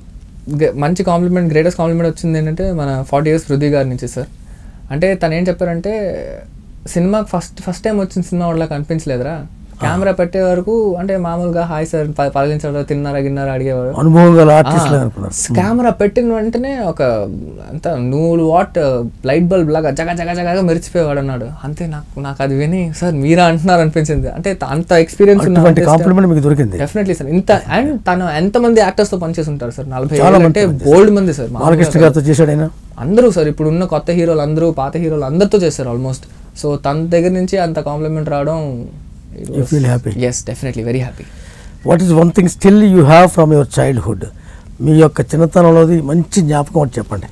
గ- మంచి కాంప్లిమెంట్ గ్రేటెస్ట్ కాంప్లిమెంట్ వచ్చింది ఏంటంటే మన ఫార్టీ ఇయర్స్ పృథ్వీ గారి నుంచి సార్ అంటే తను ఏం చెప్పారంటే సినిమా ఫస్ట్ ఫస్ట్ టైం వచ్చిన సినిమా వాళ్ళకి అనిపించలేదురా కెమెరా పెట్టే వరకు అంటే మామూలుగా హాయ్ సార్ పలగించారు తిన్నారా గిన్నారా అడిగేవారు అనుభవం గల ఆర్టిస్ట్ అనుకున్నారు కెమెరా పెట్టిన వెంటనే ఒక అంత నూరు వాట్ లైట్ బల్బ్ లాగా జగ జగ జగగా మెరిచిపోయేవాడు అన్నాడు అంతే నాకు నాకు అది విని సార్ మీరా అంటున్నారు అనిపించింది అంటే అంత ఎక్స్పీరియన్స్ అటువంటి కాంప్లిమెంట్ మీకు దొరికింది డెఫినెట్లీ సార్ ఇంత అండ్ తను ఎంతమంది యాక్టర్స్ తో పనిచేసి ఉంటారు సార్ నలభై చాలా ఏళ్ళు మంది అంటే బోల్డ్ మంది సార్ మామూలుగా బాలకృష్ణ గారితో చేశాడు ఆయన అందరూ సార్ ఇప్పుడు ఉన్న కొత్త హీరోలు అందరూ పాత హీరోలు అందరితో చేస్తారు ఆల్మోస్ట్ సో తన దగ్గర నుంచి అంత కాంప్లిమెంట్ రావడం you feel happy yes definitely very happy what is one thing still you have from your childhood మీ యొక్క చిన్నతనంలోది మంచి జ్ఞాపకం ఒకటి చెప్పండి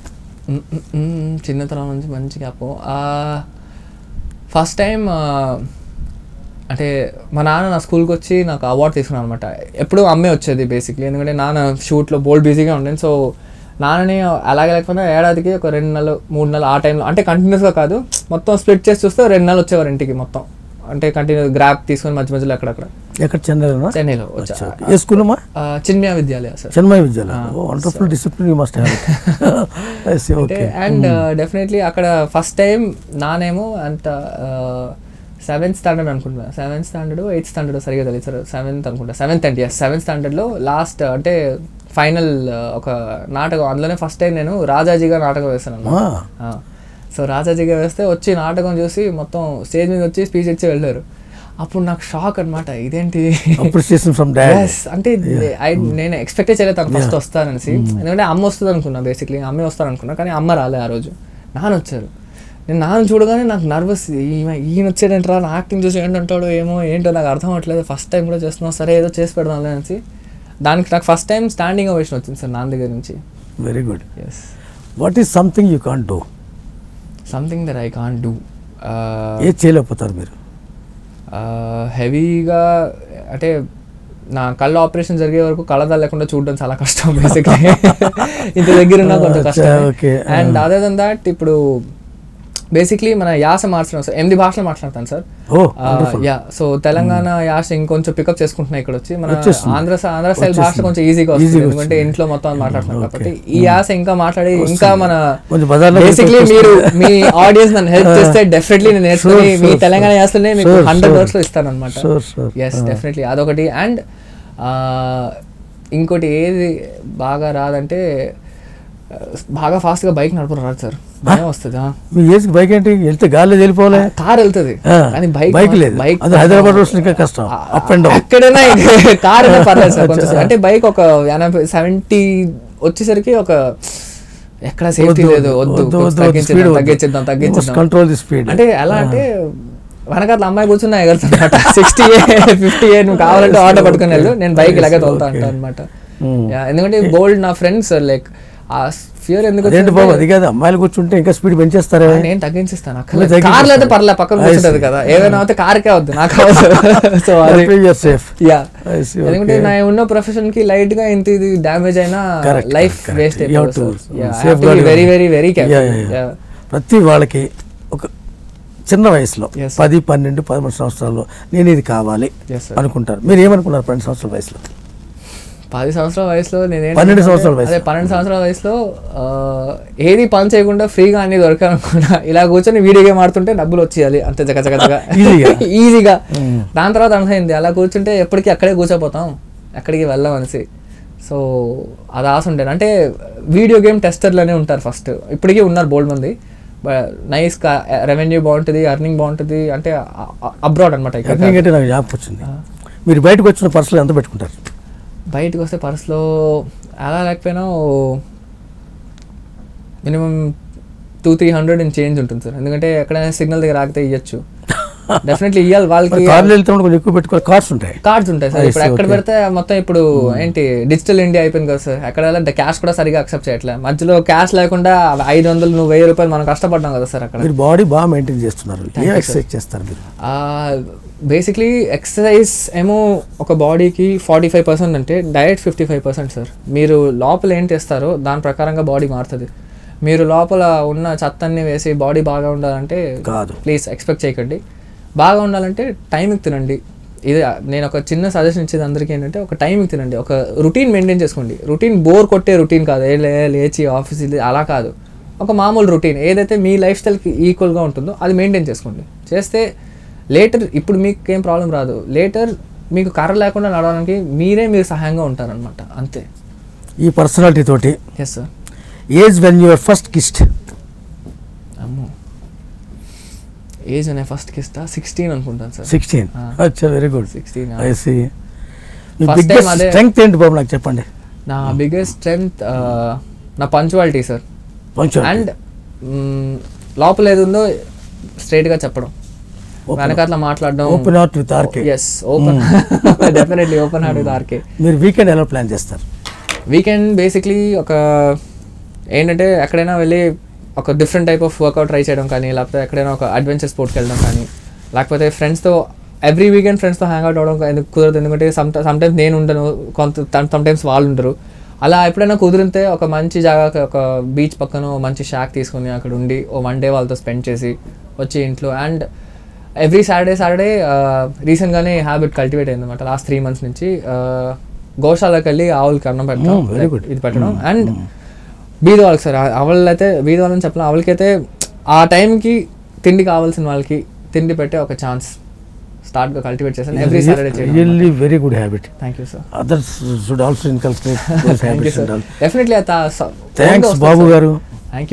చిన్నతనం నుంచి మంచి జ్ఞాపకం ఫస్ట్ టైం అంటే మా నాన్న నా స్కూల్కి వచ్చి నాకు అవార్డు తీసుకున్నాను అనమాట ఎప్పుడు అమ్మే వచ్చేది బేసిక్లీ ఎందుకంటే నాన్న షూట్లో బోల్డ్ బిజీగా ఉండేది సో నాన్నని అలాగే లేకపోతే ఏడాదికి ఒక రెండు నెలలు మూడు నెలలు ఆ టైంలో అంటే కంటిన్యూస్గా కాదు మొత్తం స్ప్లిట్ చేసి చూస్తే రెండు నెలలు వచ్చేవారు ఇంటికి మొత్తం అంటే కంటిన్యూ గ్రాప్ తీసుకొని మధ్య మధ్యలో అక్కడక్కడ ఎక్కడ చెన్నైలోనా చెన్నైలో వచ్చా అచ్చా, ఓకే. ఏ స్కూల్ అమ్మా ఆ, చిన్మయ విద్యాలయ sir Chinmaya Vidyalayam wonderful discipline you must have okay and definitely అక్కడ ఫస్ట్ టైం నానేమో అంత సెవెంత్ స్టాండర్డ్ అనుకుంటున్నా సెవెంత్ స్టాండర్డ్ ఎయిత్ స్టాండర్డ్ సరిగా తెలియదు సార్ సెవెంత్ అనుకుంటా సెవెంత్ అండ్ ఎస్ సెవెంత్ స్టాండర్డ్లో లాస్ట్ అంటే ఫైనల్ ఒక నాటకం అందులోనే ఫస్ట్ టైం నేను రాజాజీగా నాటకం వేస్తాను సో రాజాజీగా వేస్తే వచ్చి నాటకం చూసి మొత్తం స్టేజ్ మీద వచ్చి స్పీచ్ ఇచ్చి వెళ్ళారు అప్పుడు నాకు షాక్ అన్నమాట ఇదేంటి అప్రిసియేషన్ ఫ్రమ్ డాడ్ Yes, అంటే I- నేను ఎక్స్పెక్టే చేయలేదు తను ఫస్ట్ వస్తాననేసి ఎందుకంటే అమ్మ వస్తుంది అనుకున్నా బేసిక్లీ అమ్మే వస్తాను అనుకున్నా కానీ అమ్మ రాలే ఆ రోజు నాన్న వచ్చారు నేను నాన్న చూడగానే నాకు నర్వస్ ఈయన వచ్చాడంటారా నా యాక్టింగ్ చూసి ఏంటంటాడో ఏమో ఏంటో నాకు అర్థం అవ్వట్లేదు ఫస్ట్ టైం కూడా చేస్తున్నాం సరే ఏదో చేసి పెడదాం అనేసి దానికి నాకు ఫస్ట్ టైం స్టాండింగ్ ఓవేషన్ వచ్చింది సార్ నాన్న దగ్గర నుంచి very good yes what is something you can't do something that I can do ఏది చేయలేకపోతారు మీరు హెవీగా అంటే నా కళ్ళ ఆపరేషన్ జరిగే వరకు కళ్ళదాలు లేకుండా చూడడం చాలా కష్టం బేసిక్లీ ఇంత దగ్గర ఉన్నా కొంచెం అచ్చా, కష్టం okay. And other than that ఇప్పుడు బేసిక్లీ మన యాస మార్చడం సార్ ఎనిమిది భాషలు మాట్లాడతాను sir oh wonderful yeah so Telangana యాస ఇంకొంచెం పికప్ చేసుకుంటున్నా ఇక్కడ వచ్చి మన వచ్చేస్తుంది. ఆంధ్ర ఆంధ్ర స్టైల్ భాష వచ్చేస్తుంది. కొంచెం ఈజీగా వస్తుంది Easy గా ఎందుకంటే వస్తుంది. ఇంట్లో మొత్తం మాట్లాడుతున్నాం Okay. కాబట్టి ఈ యాస ఇంకా మాట్లాడి ఇంకా మన కొంచెం బజార్లో బేసిక్లీ పెట్టి మీరు మీ ఆడియన్స్ నన్ను హెల్ప్ Ah. చేస్తే డెఫినెట్లీ నేను నేర్చుకుని Sure, మీ sure, తెలంగాణ sure. యాసలోనే మీకు Sure, హండ్రెడ్ sure. వర్డ్స్ లో ఇస్తాను అనమాట Sure, sure. Yes Ah. Definitely అదొకటి అండ్ ఇంకోటి ఏది బాగా రాదంటే ఆ, బాగా ఫాస్ట్ గా బైక్ నడపడం రాదు సార్ భయం వస్తుంది మీ ఏజ్కి బైక్ ఏంటి వెళ్తే గాల్లో వెళ్ళిపోలే కార్ వెళ్తుంది ఆ, కానీ బైక్ బైక్ లేదు. బైక్ అది హైదరాబాద్ రోడ్స్ ఇంకా కష్టం. Up and down. ఎక్కడైనా కార్ అయినా పర్లేదు సార్ కొంచెం అచ్చా. అంటే బైక్ ఒక ఎనభై సెవెంటీ వచ్చేసరికి ఒక ఎక్కడ సేఫ్టీ వద్దు, లేదు వద్దు వద్దు, వద్దు, తగ్గించేద్దాం speed వద్దు. తగ్గించేద్దాం You must తగ్గించేద్దాం control the speed. అంటే ఎలా అంటే వెనకాల అమ్మాయి కూర్చున్నా ఎగురుతున్నమాట సిక్స్టీ ఏ ఫిఫ్టీ ఏ నువ్వు కావాలంటే ఆటో పట్టుకుని వెళ్ళు నేను బైక్ Yes, ఇలాగే తోలుతా okay. అంటా అనమాట Hmm. ఎందుకంటే బోల్డ్ నా ఫ్రెండ్స్ లైక్ ఆ ఫియర్ ఎందుకు అదేంటి బాబు వచ్చిందంటే- అది కాదు అమ్మాయిలు కూర్చుంటే ఇంకా స్పీడ్ పెంచేస్తారే ఆ, నేను తగ్గించిస్తాను మీరు అక్కడ తగ్గించేస్తారు. కార్లో అయితే పర్లే పక్కన I కూర్చుంటది see. కదా ఏమైనా అయితే కార్కే వద్దు నాకు అవదు సో అది సేఫ్ యా I see, ఎందుకంటే okay. నా ఉన్న ప్రొఫెషన్ కి లైట్ గా ఇంత ఇది డ్యామేజ్ అయినా Correct, life correct, waste correct. You have to safeguard అయిపోతుంది very your- very very Yeah, yeah, yeah. ప్రతి వాళ్ళకి ఒక చిన్న వయసులో Yes, sir. పది పన్నెండు పదమూడు సంవత్సరాల్లో నేను ఇది కావాలి Yes, sir. అనుకుంటారు మీరు ఏమనుకున్నారు పన్నెండు సంవత్సరాల వయసులో పది సంవత్సరాల వయసులో నేను పన్నెండు సంవత్సరాల వయసు. అదే పన్నెండు సంవత్సరాల వయసులో ఆ, ఏది పని చేయకుండా ఫ్రీగా అన్ని దొరకాలనుకున్నా ఇలా కూర్చొని వీడియో గేమ్ ఆడుతుంటే డబ్బులు వచ్చేయాలి అంతే జగ జగ జగ Easy-గా. ఈజీగా Mm. దాని తర్వాత అర్థమైంది అలా కూర్చుంటే ఎప్పటికీ అక్కడే కూర్చోపోతాం ఎక్కడికి వెళ్ళాం అనేసి సో అది ఆశ ఉండేది అంటే వీడియో గేమ్ టెస్టర్లోనే ఉంటారు ఫస్ట్ ఇప్పటికీ ఉన్నారు బోల్డ్ మంది నైస్ రెవెన్యూ బాగుంటుంది అర్నింగ్ బాగుంటుంది అంటే అబ్రాడ్ అనమాట ఎర్నింగ్ అంటే నాకు జ్ఞాపకం వచ్చింది మీరు బయటకు వచ్చిన పర్సులు ఎంత పెట్టుకుంటారు బయటకు వస్తే పర్స్లో అలా లేకపోయినా minimum two three hundred in change ఉంటుంది సార్ ఎందుకంటే ఎక్కడైనా సిగ్నల్ దగ్గర ఆగితే ఇవ్వచ్చు డెఫినెట్లీ ఇవ్వాలి వాళ్ళకి కార్లు వెళ్తున్నప్పుడు కొంచెం ఎక్కువ పెట్టుకోవాలి కార్స్ ఉంటాయి కార్డ్స్ ఉంటాయి సార్ I ఇప్పుడు see, ఎక్కడ okay. పెడితే మొత్తం ఇప్పుడు ఏంటి డిజిటల్ ఇండియా అయిపోయింది కదా సార్ ఎక్కడ వెళ్ళాలంటే క్యాష్ కూడా సరిగా అక్సెప్ట్ చేయట్లేదు మధ్యలో క్యాష్ లేకుండా ఐదు వందలు నువ్వు వెయ్యి రూపాయలు మనం కష్టపడ్డాం కదా సార్ అక్కడ మీరు బాడీ బాగా మెయింటైన్ చేస్తున్నారు Thank ఏం you, ఎక్సర్సైజ్ చేస్తారు మీరు బేసిక్లీ ఎక్సర్సైజ్ ఏమో ఒక బాడీకి ఫార్టీ ఫైవ్ పర్సెంట్ అంటే diet fifty five percent sir మీరు లోపల ఏం చేస్తారో దాని ప్రకారంగా బాడీ మారుతుంది మీరు లోపల ఉన్న చెత్తన్ని వేసి బాడీ బాగా ఉండాలంటే కాదు. ప్లీజ్ ఎక్స్పెక్ట్ చేయకండి బాగా ఉండాలంటే టైంకి తినండి ఇది నేను ఒక చిన్న సజెషన్ ఇచ్చేది అందరికీ ఏంటంటే ఒక టైంకి తినండి ఒక రొటీన్ మెయింటైన్ చేసుకోండి రొటీన్ బోర్ కొట్టే రొటీన్ కాదు ఏ లే లేచి ఆఫీస్ ఇది అలా కాదు ఒక మామూలు రొటీన్ ఏదైతే మీ లైఫ్ స్టైల్కి ఈక్వల్గా ఉంటుందో అది మెయింటైన్ చేసుకోండి చేస్తే లేటర్ ఇప్పుడు మీకు ఏం ప్రాబ్లం రాదు లేటర్ మీకు కర్ర లేకుండా నడవడానికి మీరే మీరు సహాయంగా ఉంటారనమాట అంతే ఈ పర్సనాలిటీ తోటి yes sir age when your first kiss అమ్మో ఏజ్ అనే ఫస్ట్ కిస్తా సిక్స్టీన్ అనుకుంటాను సార్ సిక్స్టీన్ Ah. అచ్చా very good 16, ah. I see మీ First time బిగ్గెస్ట్ అదే- స్ట్రెంగ్త్ ఏంటి బాబు నాకు చెప్పండి నా బిగ్గెస్ట్ స్ట్రెంగ్త్ నా పంచువాలిటీ సార్ కొంచెం అండ్ లోపల ఏది ఉందో స్ట్రైట్గా చెప్పడం వెనకాల మాట్లాడడం open out with RK yes open definitely open heart with RK మీరు వీకెండ్ ఎలా ప్లాన్ చేస్తారు వీకెండ్ బేసిక్లీ ఒక ఏంటంటే ఎక్కడైనా వెళ్ళి ఒక different type of workout try చేయడం కానీ లేకపోతే ఎక్కడైనా ఒక అడ్వెంచర్ స్పోర్ట్కి వెళ్ళడం కానీ లేకపోతే ఫ్రెండ్స్తో ఎవ్రీ వీకెండ్ ఫ్రెండ్స్తో హ్యాంగ్ అవుట్ అవ్వడం ఎందుకు కుదరదు ఎందుకంటే సమ్ సమ్టైమ్స్ నేను ఉండను కొంత సమ్టైమ్స్ వాళ్ళు ఉంటారు అలా ఎప్పుడైనా కుదిరితే ఒక మంచి జాగా ఒక బీచ్ పక్కన ఓ మంచి షాక్ తీసుకొని అక్కడ ఉండి ఓ వన్ డే వాళ్ళతో స్పెండ్ చేసి వచ్చి ఇంట్లో అండ్ ఎవ్రీ సాటర్డే సాటర్డే రీసెంట్గానే హ్యాబిట్ కల్టివేట్ అయింది అనమాట లాస్ట్ త్రీ మంత్స్ నుంచి uh, గోశాలకు వెళ్ళి ఆవులకి అన్నం పెట్టడం Oh, very good. ఇది పెట్టడం అండ్ బీద వాళ్ళకి సార్ ఆవులు అయితే బీద వాళ్ళని చెప్పిన ఆవులకైతే ఆ టైంకి తిండి కావాల్సిన వాళ్ళకి తిండి పెట్టే ఒక ఛాన్స్ స్టార్ట్గా కల్టివేట్ చేశాను ఎవ్రీ సాటర్డే చేయడం really very good habit thank you sir others should also inculcate thank you sir definitely thanks బాబు గారు